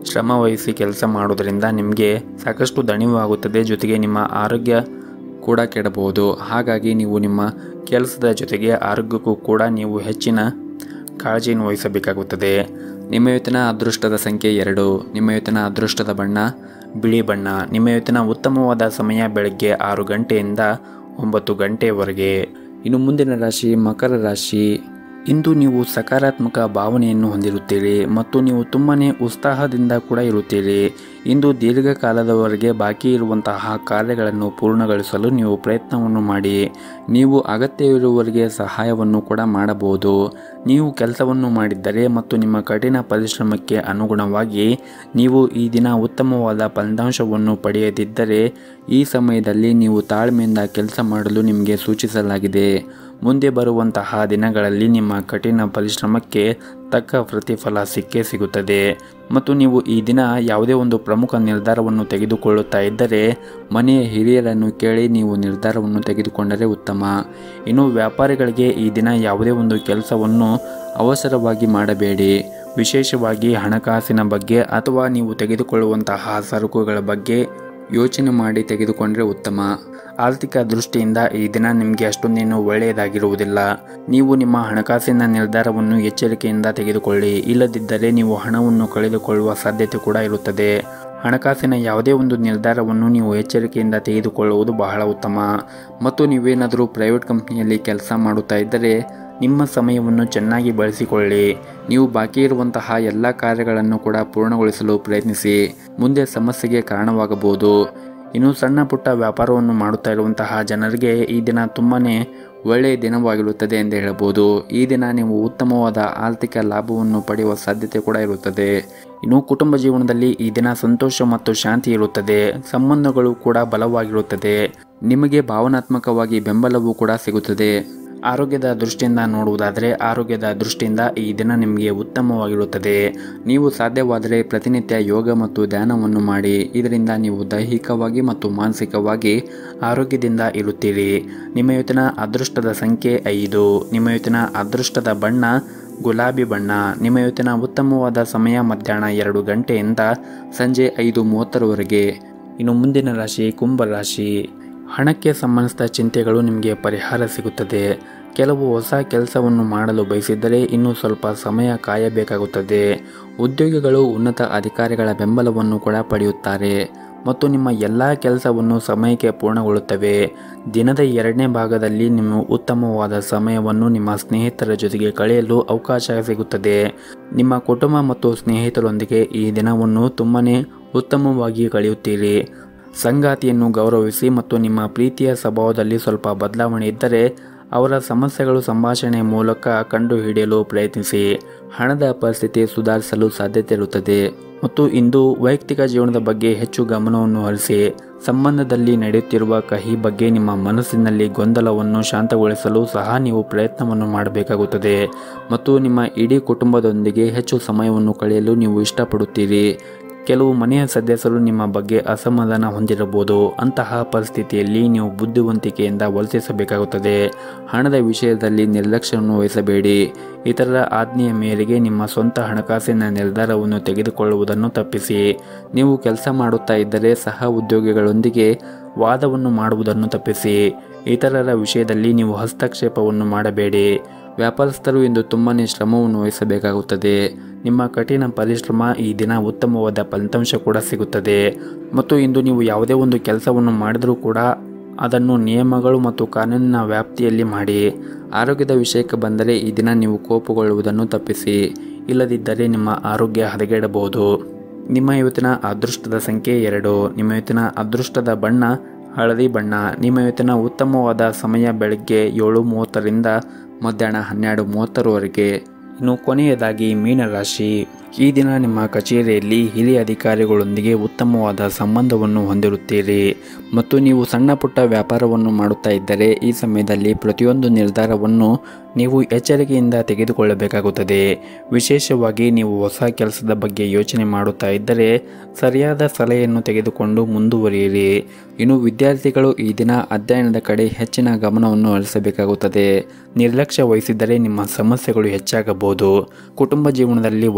Speaker 1: ಶ್ರಮ ವಹಿಸಿ ಕೆಲಸ ಮಾಡೋದರಿಂದ ನಿಮಗೆ ಸಾಕಷ್ಟು ದಣಿವು ಆಗುತ್ತದೆ ಜೊತೆಗೆ ನಿಮ್ಮ ಆರೋಗ್ಯ ಕೂಡ ಕೆಡಬಹುದು ಹಾಗಾಗಿ ನೀವು ನಿಮ್ಮ ಕೆಲಸದ ಜೊತೆಗೆ ಆರೋಗ್ಯಕ್ಕೂ ಕೂಡ ನೀವು ಹೆಚ್ಚಿನ ಕಾಳಜಿಯನ್ನು ವಹಿಸಬೇಕಾಗುತ್ತದೆ ನಿಮ್ಮ ಇವತ್ತಿನ ಅದೃಷ್ಟದ ಸಂಖ್ಯೆ ಎರಡು ನಿಮ್ಮ ಇವತ್ತಿನ ಅದೃಷ್ಟದ ಬಣ್ಣ ಬಿಳಿ ಬಣ್ಣ ನಿಮ್ಮ ಇವತ್ತಿನ ಉತ್ತಮವಾದ ಸಮಯ ಬೆಳಗ್ಗೆ ಆರು ಗಂಟೆಯಿಂದ ಒಂಬತ್ತು ಗಂಟೆಯವರೆಗೆ ಇನ್ನು ಮುಂದಿನ ರಾಶಿ ಮಕರ ರಾಶಿ ಇಂದು ನೀವು ಸಕಾರಾತ್ಮಕ ಭಾವನೆಯನ್ನು ಹೊಂದಿರುತ್ತೀರಿ ಮತ್ತು ನೀವು ತುಂಬಾ ಉತ್ಸಾಹದಿಂದ ಕೂಡ ಇರುತ್ತೀರಿ ಇಂದು ದೀರ್ಘಕಾಲದವರೆಗೆ ಬಾಕಿ ಇರುವಂತಹ ಕಾರ್ಯಗಳನ್ನು ಪೂರ್ಣಗೊಳಿಸಲು ನೀವು ಪ್ರಯತ್ನವನ್ನು ಮಾಡಿ ನೀವು ಅಗತ್ಯವಿರುವವರಿಗೆ ಸಹಾಯವನ್ನು ಕೂಡ ಮಾಡಬಹುದು ನೀವು ಕೆಲಸವನ್ನು ಮಾಡಿದ್ದರೆ ಮತ್ತು ನಿಮ್ಮ ಕಠಿಣ ಪರಿಶ್ರಮಕ್ಕೆ ಅನುಗುಣವಾಗಿ ನೀವು ಈ ದಿನ ಉತ್ತಮವಾದ ಫಲಿತಾಂಶವನ್ನು ಪಡೆಯದಿದ್ದರೆ ಈ ಸಮಯದಲ್ಲಿ ನೀವು ತಾಳ್ಮೆಯಿಂದ ಕೆಲಸ ಮಾಡಲು ನಿಮಗೆ ಸೂಚಿಸಲಾಗಿದೆ ಮುಂದೆ ಬರುವಂತಹ ದಿನಗಳಲ್ಲಿ ನಿಮ್ಮ ಕಠಿಣ ಪರಿಶ್ರಮಕ್ಕೆ ತಕ್ಕ ಪ್ರತಿಫಲ ಸಿಕ್ಕೇ ಸಿಗುತ್ತದೆ ಮತ್ತು ನೀವು ಈ ದಿನ ಯಾವುದೇ ಒಂದು ಪ್ರಮುಖ ನಿರ್ಧಾರವನ್ನು ತೆಗೆದುಕೊಳ್ಳುತ್ತಾ ಇದ್ದರೆ ಮನೆಯ ಹಿರಿಯರನ್ನು ಕೇಳಿ ನೀವು ನಿರ್ಧಾರವನ್ನು ತೆಗೆದುಕೊಂಡರೆ ಉತ್ತಮ ಇನ್ನು ವ್ಯಾಪಾರಿಗಳಿಗೆ ಈ ದಿನ ಯಾವುದೇ ಒಂದು ಕೆಲಸವನ್ನು ಅವಸರವಾಗಿ ಮಾಡಬೇಡಿ ವಿಶೇಷವಾಗಿ ಹಣಕಾಸಿನ ಬಗ್ಗೆ ಅಥವಾ ನೀವು ತೆಗೆದುಕೊಳ್ಳುವಂತಹ ಸರಕುಗಳ ಬಗ್ಗೆ ಯೋಚನೆ ಮಾಡಿ ತೆಗೆದುಕೊಂಡರೆ ಉತ್ತಮ ಆರ್ಥಿಕ ದೃಷ್ಟಿಯಿಂದ ಈ ದಿನ ನಿಮಗೆ ಅಷ್ಟೊಂದೇನು ಒಳ್ಳೆಯದಾಗಿರುವುದಿಲ್ಲ ನೀವು ನಿಮ್ಮ ಹಣಕಾಸಿನ ನಿರ್ಧಾರವನ್ನು ಎಚ್ಚರಿಕೆಯಿಂದ ತೆಗೆದುಕೊಳ್ಳಿ ಇಲ್ಲದಿದ್ದರೆ ನೀವು ಹಣವನ್ನು ಕಳೆದುಕೊಳ್ಳುವ ಸಾಧ್ಯತೆ ಕೂಡ ಇರುತ್ತದೆ ಹಣಕಾಸಿನ ಯಾವುದೇ ಒಂದು ನಿರ್ಧಾರವನ್ನು ನೀವು ಎಚ್ಚರಿಕೆಯಿಂದ ತೆಗೆದುಕೊಳ್ಳುವುದು ಬಹಳ ಉತ್ತಮ ಮತ್ತು ನೀವೇನಾದರೂ ಪ್ರೈವೇಟ್ ಕಂಪ್ನಿಯಲ್ಲಿ ಕೆಲಸ ಮಾಡುತ್ತಾ ಇದ್ದರೆ ನಿಮ್ಮ ಸಮಯವನ್ನು ಚೆನ್ನಾಗಿ ಬಳಸಿಕೊಳ್ಳಿ ನೀವು ಬಾಕಿ ಇರುವಂತಹ ಎಲ್ಲ ಕಾರ್ಯಗಳನ್ನು ಕೂಡ ಪೂರ್ಣಗೊಳಿಸಲು ಪ್ರಯತ್ನಿಸಿ ಮುಂದೆ ಸಮಸ್ಯೆಗೆ ಕಾರಣವಾಗಬಹುದು ಇನ್ನು ಸಣ್ಣ ಪುಟ್ಟ ವ್ಯಾಪಾರವನ್ನು ಮಾಡುತ್ತಾ ಇರುವಂತಹ ಜನರಿಗೆ ಈ ದಿನ ತುಂಬಾ ಒಳ್ಳೆಯ ದಿನವಾಗಿರುತ್ತದೆ ಎಂದು ಹೇಳಬಹುದು ಈ ದಿನ ನೀವು ಉತ್ತಮವಾದ ಆರ್ಥಿಕ ಲಾಭವನ್ನು ಪಡೆಯುವ ಸಾಧ್ಯತೆ ಕೂಡ ಇರುತ್ತದೆ ಇನ್ನು ಕುಟುಂಬ ಜೀವನದಲ್ಲಿ ಈ ದಿನ ಸಂತೋಷ ಮತ್ತು ಶಾಂತಿ ಇರುತ್ತದೆ ಸಂಬಂಧಗಳು ಕೂಡ ಬಲವಾಗಿರುತ್ತದೆ ನಿಮಗೆ ಭಾವನಾತ್ಮಕವಾಗಿ ಬೆಂಬಲವೂ ಕೂಡ ಸಿಗುತ್ತದೆ ಆರೋಗ್ಯದ ದೃಷ್ಟಿಯಿಂದ ನೋಡುವುದಾದರೆ ಆರೋಗ್ಯದ ದೃಷ್ಟಿಯಿಂದ ಈ ದಿನ ನಿಮಗೆ ಉತ್ತಮವಾಗಿರುತ್ತದೆ ನೀವು ಸಾಧ್ಯವಾದರೆ ಪ್ರತಿನಿತ್ಯ ಯೋಗ ಮತ್ತು ಧ್ಯಾನವನ್ನು ಮಾಡಿ ಇದರಿಂದ ನೀವು ದೈಹಿಕವಾಗಿ ಮತ್ತು ಮಾನಸಿಕವಾಗಿ ಆರೋಗ್ಯದಿಂದ ಇರುತ್ತೀರಿ ನಿಮ್ಮ ಇವತ್ತಿನ ಅದೃಷ್ಟದ ಸಂಖ್ಯೆ ಐದು ನಿಮ್ಮ ಇವತ್ತಿನ ಅದೃಷ್ಟದ ಬಣ್ಣ ಗುಲಾಬಿ ಬಣ್ಣ ನಿಮ್ಮ ಇವತ್ತಿನ ಉತ್ತಮವಾದ ಸಮಯ ಮಧ್ಯಾಹ್ನ ಎರಡು ಗಂಟೆಯಿಂದ ಸಂಜೆ ಐದು ಮೂವತ್ತರವರೆಗೆ ಇನ್ನು ಮುಂದಿನ ರಾಶಿ ಕುಂಭ ರಾಶಿ ಹಣಕ್ಕೆ ಸಂಬಂಧಿಸಿದ ಚಿಂತೆಗಳು ನಿಮಗೆ ಪರಿಹಾರ ಸಿಗುತ್ತದೆ ಕೆಲವು ಹೊಸ ಕೆಲಸವನ್ನು ಮಾಡಲು ಬಯಸಿದ್ದರೆ ಇನ್ನೂ ಸ್ವಲ್ಪ ಸಮಯ ಕಾಯಬೇಕಾಗುತ್ತದೆ ಉದ್ಯೋಗಿಗಳು ಉನ್ನತ ಅಧಿಕಾರಿಗಳ ಬೆಂಬಲವನ್ನು ಕೂಡ ಪಡೆಯುತ್ತಾರೆ ಮತ್ತು ನಿಮ್ಮ ಎಲ್ಲ ಕೆಲಸವನ್ನು ಸಮಯಕ್ಕೆ ಪೂರ್ಣಗೊಳ್ಳುತ್ತವೆ ದಿನದ ಎರಡನೇ ಭಾಗದಲ್ಲಿ ನಿಮ್ಮ ಉತ್ತಮವಾದ ಸಮಯವನ್ನು ನಿಮ್ಮ ಸ್ನೇಹಿತರ ಜೊತೆಗೆ ಕಳೆಯಲು ಅವಕಾಶ ಸಿಗುತ್ತದೆ ನಿಮ್ಮ ಕುಟುಂಬ ಮತ್ತು ಸ್ನೇಹಿತರೊಂದಿಗೆ ಈ ದಿನವನ್ನು ತುಂಬನೇ ಉತ್ತಮವಾಗಿ ಕಳೆಯುತ್ತೀರಿ ಸಂಗಾತಿಯನ್ನು ಗೌರವಿಸಿ ಮತ್ತು ನಿಮ್ಮ ಪ್ರೀತಿಯ ಸ್ವಭಾವದಲ್ಲಿ ಸ್ವಲ್ಪ ಬದಲಾವಣೆ ಇದ್ದರೆ ಅವರ ಸಮಸ್ಯೆಗಳು ಸಂಭಾಷಣೆ ಮೂಲಕ ಕಂಡುಹಿಡಿಯಲು ಪ್ರಯತ್ನಿಸಿ ಹಣದ ಪರಿಸ್ಥಿತಿ ಸುಧಾರಿಸಲು ಸಾಧ್ಯತೆ ಇರುತ್ತದೆ ಮತ್ತು ಇಂದು ವೈಯಕ್ತಿಕ ಜೀವನದ ಬಗ್ಗೆ ಹೆಚ್ಚು ಗಮನವನ್ನು ಹರಿಸಿ ಸಂಬಂಧದಲ್ಲಿ ನಡೆಯುತ್ತಿರುವ ಕಹಿ ಬಗ್ಗೆ ನಿಮ್ಮ ಮನಸ್ಸಿನಲ್ಲಿ ಗೊಂದಲವನ್ನು ಶಾಂತಗೊಳಿಸಲು ಸಹ ನೀವು ಪ್ರಯತ್ನವನ್ನು ಮಾಡಬೇಕಾಗುತ್ತದೆ ಮತ್ತು ನಿಮ್ಮ ಇಡೀ ಕುಟುಂಬದೊಂದಿಗೆ ಹೆಚ್ಚು ಸಮಯವನ್ನು ಕಳೆಯಲು ನೀವು ಇಷ್ಟಪಡುತ್ತೀರಿ ಕೆಲವು ಮನೆಯ ಸದಸ್ಯರು ನಿಮ್ಮ ಬಗ್ಗೆ ಅಸಮಾಧಾನ ಹೊಂದಿರಬಹುದು ಅಂತಹ ಪರಿಸ್ಥಿತಿಯಲ್ಲಿ ನೀವು ಬುದ್ಧಿವಂತಿಕೆಯಿಂದ ವರ್ತಿಸಬೇಕಾಗುತ್ತದೆ ಹಣದ ವಿಷಯದಲ್ಲಿ ನಿರ್ಲಕ್ಷ್ಯವನ್ನು ವಹಿಸಬೇಡಿ ಇತರರ ಆಜ್ಞೆಯ ಮೇರೆಗೆ ನಿಮ್ಮ ಸ್ವಂತ ಹಣಕಾಸಿನ ನಿರ್ಧಾರವನ್ನು ತೆಗೆದುಕೊಳ್ಳುವುದನ್ನು ತಪ್ಪಿಸಿ ನೀವು ಕೆಲಸ ಮಾಡುತ್ತಾ ಇದ್ದರೆ ಸಹ ಉದ್ಯೋಗಿಗಳೊಂದಿಗೆ ವಾದವನ್ನು ಮಾಡುವುದನ್ನು ತಪ್ಪಿಸಿ ಇತರರ ವಿಷಯದಲ್ಲಿ ನೀವು ಹಸ್ತಕ್ಷೇಪವನ್ನು ಮಾಡಬೇಡಿ ವ್ಯಾಪಾರಸ್ಥರು ಇಂದು ತುಂಬಾ ಶ್ರಮವನ್ನು ವಹಿಸಬೇಕಾಗುತ್ತದೆ ನಿಮ್ಮ ಕಠಿಣ ಪರಿಶ್ರಮ ಈ ದಿನ ಉತ್ತಮವಾದ ಫಲಿತಾಂಶ ಕೂಡ ಸಿಗುತ್ತದೆ ಮತ್ತು ಇಂದು ನೀವು ಯಾವುದೇ ಒಂದು ಕೆಲಸವನ್ನು ಮಾಡಿದರೂ ಕೂಡ ಅದನ್ನು ನಿಯಮಗಳು ಮತ್ತು ಕಾನೂನಿನ ವ್ಯಾಪ್ತಿಯಲ್ಲಿ ಮಾಡಿ ಆರೋಗ್ಯದ ವಿಷಯಕ್ಕೆ ಬಂದರೆ ಈ ದಿನ ನೀವು ಕೋಪಗೊಳ್ಳುವುದನ್ನು ತಪ್ಪಿಸಿ ಇಲ್ಲದಿದ್ದರೆ ನಿಮ್ಮ ಆರೋಗ್ಯ ಹದಗೆಡಬಹುದು ನಿಮ್ಮ ಇವತ್ತಿನ ಅದೃಷ್ಟದ ಸಂಖ್ಯೆ ಎರಡು ನಿಮ್ಮ ಇವತ್ತಿನ ಅದೃಷ್ಟದ ಬಣ್ಣ ಹಳದಿ ಬಣ್ಣ ನಿಮ್ಮ ಇವತ್ತಿನ ಉತ್ತಮವಾದ ಸಮಯ ಬೆಳಗ್ಗೆ ಏಳು ಮೂವತ್ತರಿಂದ ಮಧ್ಯಾಹ್ನ ಹನ್ನೆರಡು ಮೂವತ್ತರವರೆಗೆ ಇನ್ನು ಕೊನೆಯದಾಗಿ ಮೀನರಾಶಿ ಈ ದಿನ ನಿಮ್ಮ ಕಚೇರಿಯಲ್ಲಿ ಹಿರಿಯ ಅಧಿಕಾರಿಗಳೊಂದಿಗೆ ಉತ್ತಮವಾದ ಸಂಬಂಧವನ್ನು ಹೊಂದಿರುತ್ತೀರಿ ಮತ್ತು ನೀವು ಸಣ್ಣ ಪುಟ್ಟ ವ್ಯಾಪಾರವನ್ನು ಮಾಡುತ್ತಾ ಇದ್ದರೆ ಈ ಸಮಯದಲ್ಲಿ ಪ್ರತಿಯೊಂದು ನಿರ್ಧಾರವನ್ನು ನೀವು ಎಚ್ಚರಿಕೆಯಿಂದ ತೆಗೆದುಕೊಳ್ಳಬೇಕಾಗುತ್ತದೆ ವಿಶೇಷವಾಗಿ ನೀವು ಹೊಸ ಕೆಲಸದ ಬಗ್ಗೆ ಯೋಚನೆ ಮಾಡುತ್ತಾ ಇದ್ದರೆ ಸರಿಯಾದ ಸಲಹೆಯನ್ನು ತೆಗೆದುಕೊಂಡು ಮುಂದುವರಿಯಿರಿ ಇನ್ನು ವಿದ್ಯಾರ್ಥಿಗಳು ಈ ದಿನ ಅಧ್ಯಯನದ ಕಡೆ ಹೆಚ್ಚಿನ ಗಮನವನ್ನು ಹರಿಸಬೇಕಾಗುತ್ತದೆ ನಿರ್ಲಕ್ಷ್ಯ ವಹಿಸಿದರೆ ನಿಮ್ಮ ಸಮಸ್ಯೆಗಳು ಹೆಚ್ಚಾಗಬಹುದು ಕುಟುಂಬ ಜೀವನದಲ್ಲಿ ಒತ್ತಡವಿರುತ್ತದೆ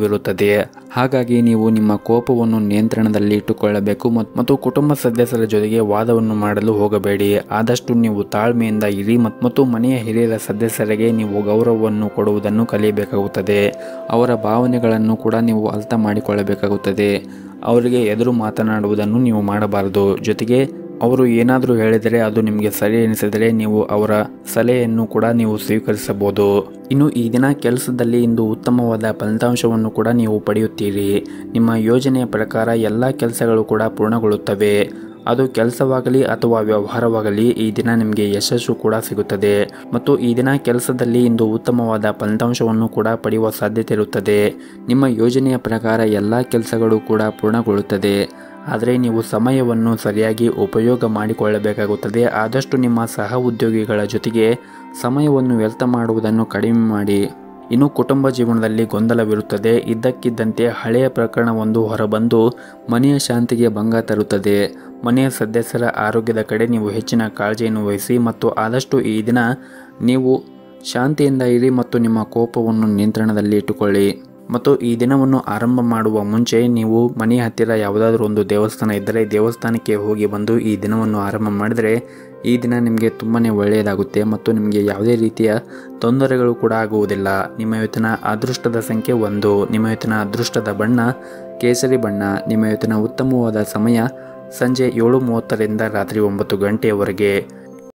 Speaker 1: ಗೊಂದಲವಿರುತ್ತದೆ ಹಾಗಾಗಿ ನೀವು ನಿಮ್ಮ ಕೋಪವನ್ನು ನಿಯಂತ್ರಣದಲ್ಲಿ ಇಟ್ಟುಕೊಳ್ಳಬೇಕು ಮತ್- ಮತ್ತು ಕುಟುಂಬ ಸದಸ್ಯರ ಜೊತೆಗೆ ವಾದವನ್ನು ಮಾಡಲು ಹೋಗಬೇಡಿ ಆದಷ್ಟು ನೀವು ತಾಳ್ಮೆಯಿಂದ ಇರಿ ಮತ್- ಮತ್ತು ಮನೆಯ ಹಿರಿಯರ ಸದಸ್ಯರಿಗೆ ನೀವು ಗೌರವವನ್ನು ಕೊಡುವುದನ್ನು ಕಲಿಯಬೇಕಾಗುತ್ತದೆ ಅವರ ಭಾವನೆಗಳನ್ನು ಕೂಡ ನೀವು ಅರ್ಥ ಮಾಡಿಕೊಳ್ಳಬೇಕಾಗುತ್ತದೆ ಅವರಿಗೆ ಎದುರು ಮಾತನಾಡುವುದನ್ನು ನೀವು ಮಾಡಬಾರದು ಜೊತೆಗೆ ಅವರು ಏನಾದರೂ ಹೇಳಿದರೆ ಅದು ನಿಮಗೆ ಸರಿ ಎನಿಸಿದರೆ ನೀವು ಅವರ ಸಲಹೆಯನ್ನು ಕೂಡ ನೀವು ಸ್ವೀಕರಿಸಬಹುದು ಇನ್ನು ಈ ದಿನ ಕೆಲಸದಲ್ಲಿ ಇಂದು ಉತ್ತಮವಾದ ಫಲಿತಾಂಶವನ್ನು ಕೂಡ ನೀವು ಪಡೆಯುತ್ತೀರಿ ನಿಮ್ಮ ಯೋಜನೆಯ ಪ್ರಕಾರ ಎಲ್ಲ ಕೆಲಸಗಳು ಕೂಡ ಪೂರ್ಣಗೊಳ್ಳುತ್ತವೆ ಅದು ಕೆಲಸವಾಗಲಿ ಅಥವಾ ವ್ಯವಹಾರವಾಗಲಿ ಈ ದಿನ ನಿಮಗೆ ಯಶಸ್ಸು ಕೂಡ ಸಿಗುತ್ತದೆ ಮತ್ತು ಈ ದಿನ ಕೆಲಸದಲ್ಲಿ ಇಂದು ಉತ್ತಮವಾದ ಫಲಿತಾಂಶವನ್ನು ಕೂಡ ಪಡೆಯುವ ಸಾಧ್ಯತೆ ಇರುತ್ತದೆ ನಿಮ್ಮ ಯೋಜನೆಯ ಪ್ರಕಾರ ಎಲ್ಲ ಕೆಲಸಗಳು ಕೂಡ ಪೂರ್ಣಗೊಳ್ಳುತ್ತದೆ ಆದರೆ ನೀವು ಸಮಯವನ್ನು ಸರಿಯಾಗಿ ಉಪಯೋಗ ಮಾಡಿಕೊಳ್ಳಬೇಕಾಗುತ್ತದೆ ಆದಷ್ಟು ನಿಮ್ಮ ಸಹ ಉದ್ಯೋಗಿಗಳ ಜೊತೆಗೆ ಸಮಯವನ್ನು ವ್ಯರ್ಥ ಮಾಡುವುದನ್ನು ಕಡಿಮೆ ಮಾಡಿ ಇನ್ನು ಕುಟುಂಬ ಜೀವನದಲ್ಲಿ ಗೊಂದಲವಿರುತ್ತದೆ ಇದ್ದಕ್ಕಿದ್ದಂತೆ ಹಳೆಯ ಪ್ರಕರಣವೊಂದು ಹೊರಬಂದು ಮನೆಯ ಶಾಂತಿಗೆ ಭಂಗ ತರುತ್ತದೆ ಮನೆಯ ಸದಸ್ಯರ ಆರೋಗ್ಯದ ಕಡೆ ನೀವು ಹೆಚ್ಚಿನ ಕಾಳಜಿಯನ್ನು ವಹಿಸಿ ಮತ್ತು ಆದಷ್ಟು ಈ ದಿನ ನೀವು ಶಾಂತಿಯಿಂದ ಇರಿ ಮತ್ತು ನಿಮ್ಮ ಕೋಪವನ್ನು ನಿಯಂತ್ರಣದಲ್ಲಿ ಇಟ್ಟುಕೊಳ್ಳಿ ಮತ್ತು ಈ ದಿನವನ್ನು ಆರಂಭ ಮಾಡುವ ಮುಂಚೆ ನೀವು ಮನೆಯ ಹತ್ತಿರ ಯಾವುದಾದ್ರೂ ಒಂದು ದೇವಸ್ಥಾನ ಇದ್ದರೆ ದೇವಸ್ಥಾನಕ್ಕೆ ಹೋಗಿ ಬಂದು ಈ ದಿನವನ್ನು ಆರಂಭ ಮಾಡಿದರೆ ಈ ದಿನ ನಿಮಗೆ ತುಂಬಾ ಒಳ್ಳೆಯದಾಗುತ್ತೆ ಮತ್ತು ನಿಮಗೆ ಯಾವುದೇ ರೀತಿಯ ತೊಂದರೆಗಳು ಕೂಡ ಆಗುವುದಿಲ್ಲ ನಿಮ್ಮ ಇವತ್ತಿನ ಅದೃಷ್ಟದ ಸಂಖ್ಯೆ ಒಂದು ನಿಮ್ಮ ಇವತ್ತಿನ ಅದೃಷ್ಟದ ಬಣ್ಣ ಕೇಸರಿ ಬಣ್ಣ ನಿಮ್ಮ ಇವತ್ತಿನ ಉತ್ತಮವಾದ ಸಮಯ ಸಂಜೆ ಏಳು ಮೂವತ್ತರಿಂದ ರಾತ್ರಿ ಒಂಬತ್ತು ಗಂಟೆಯವರೆಗೆ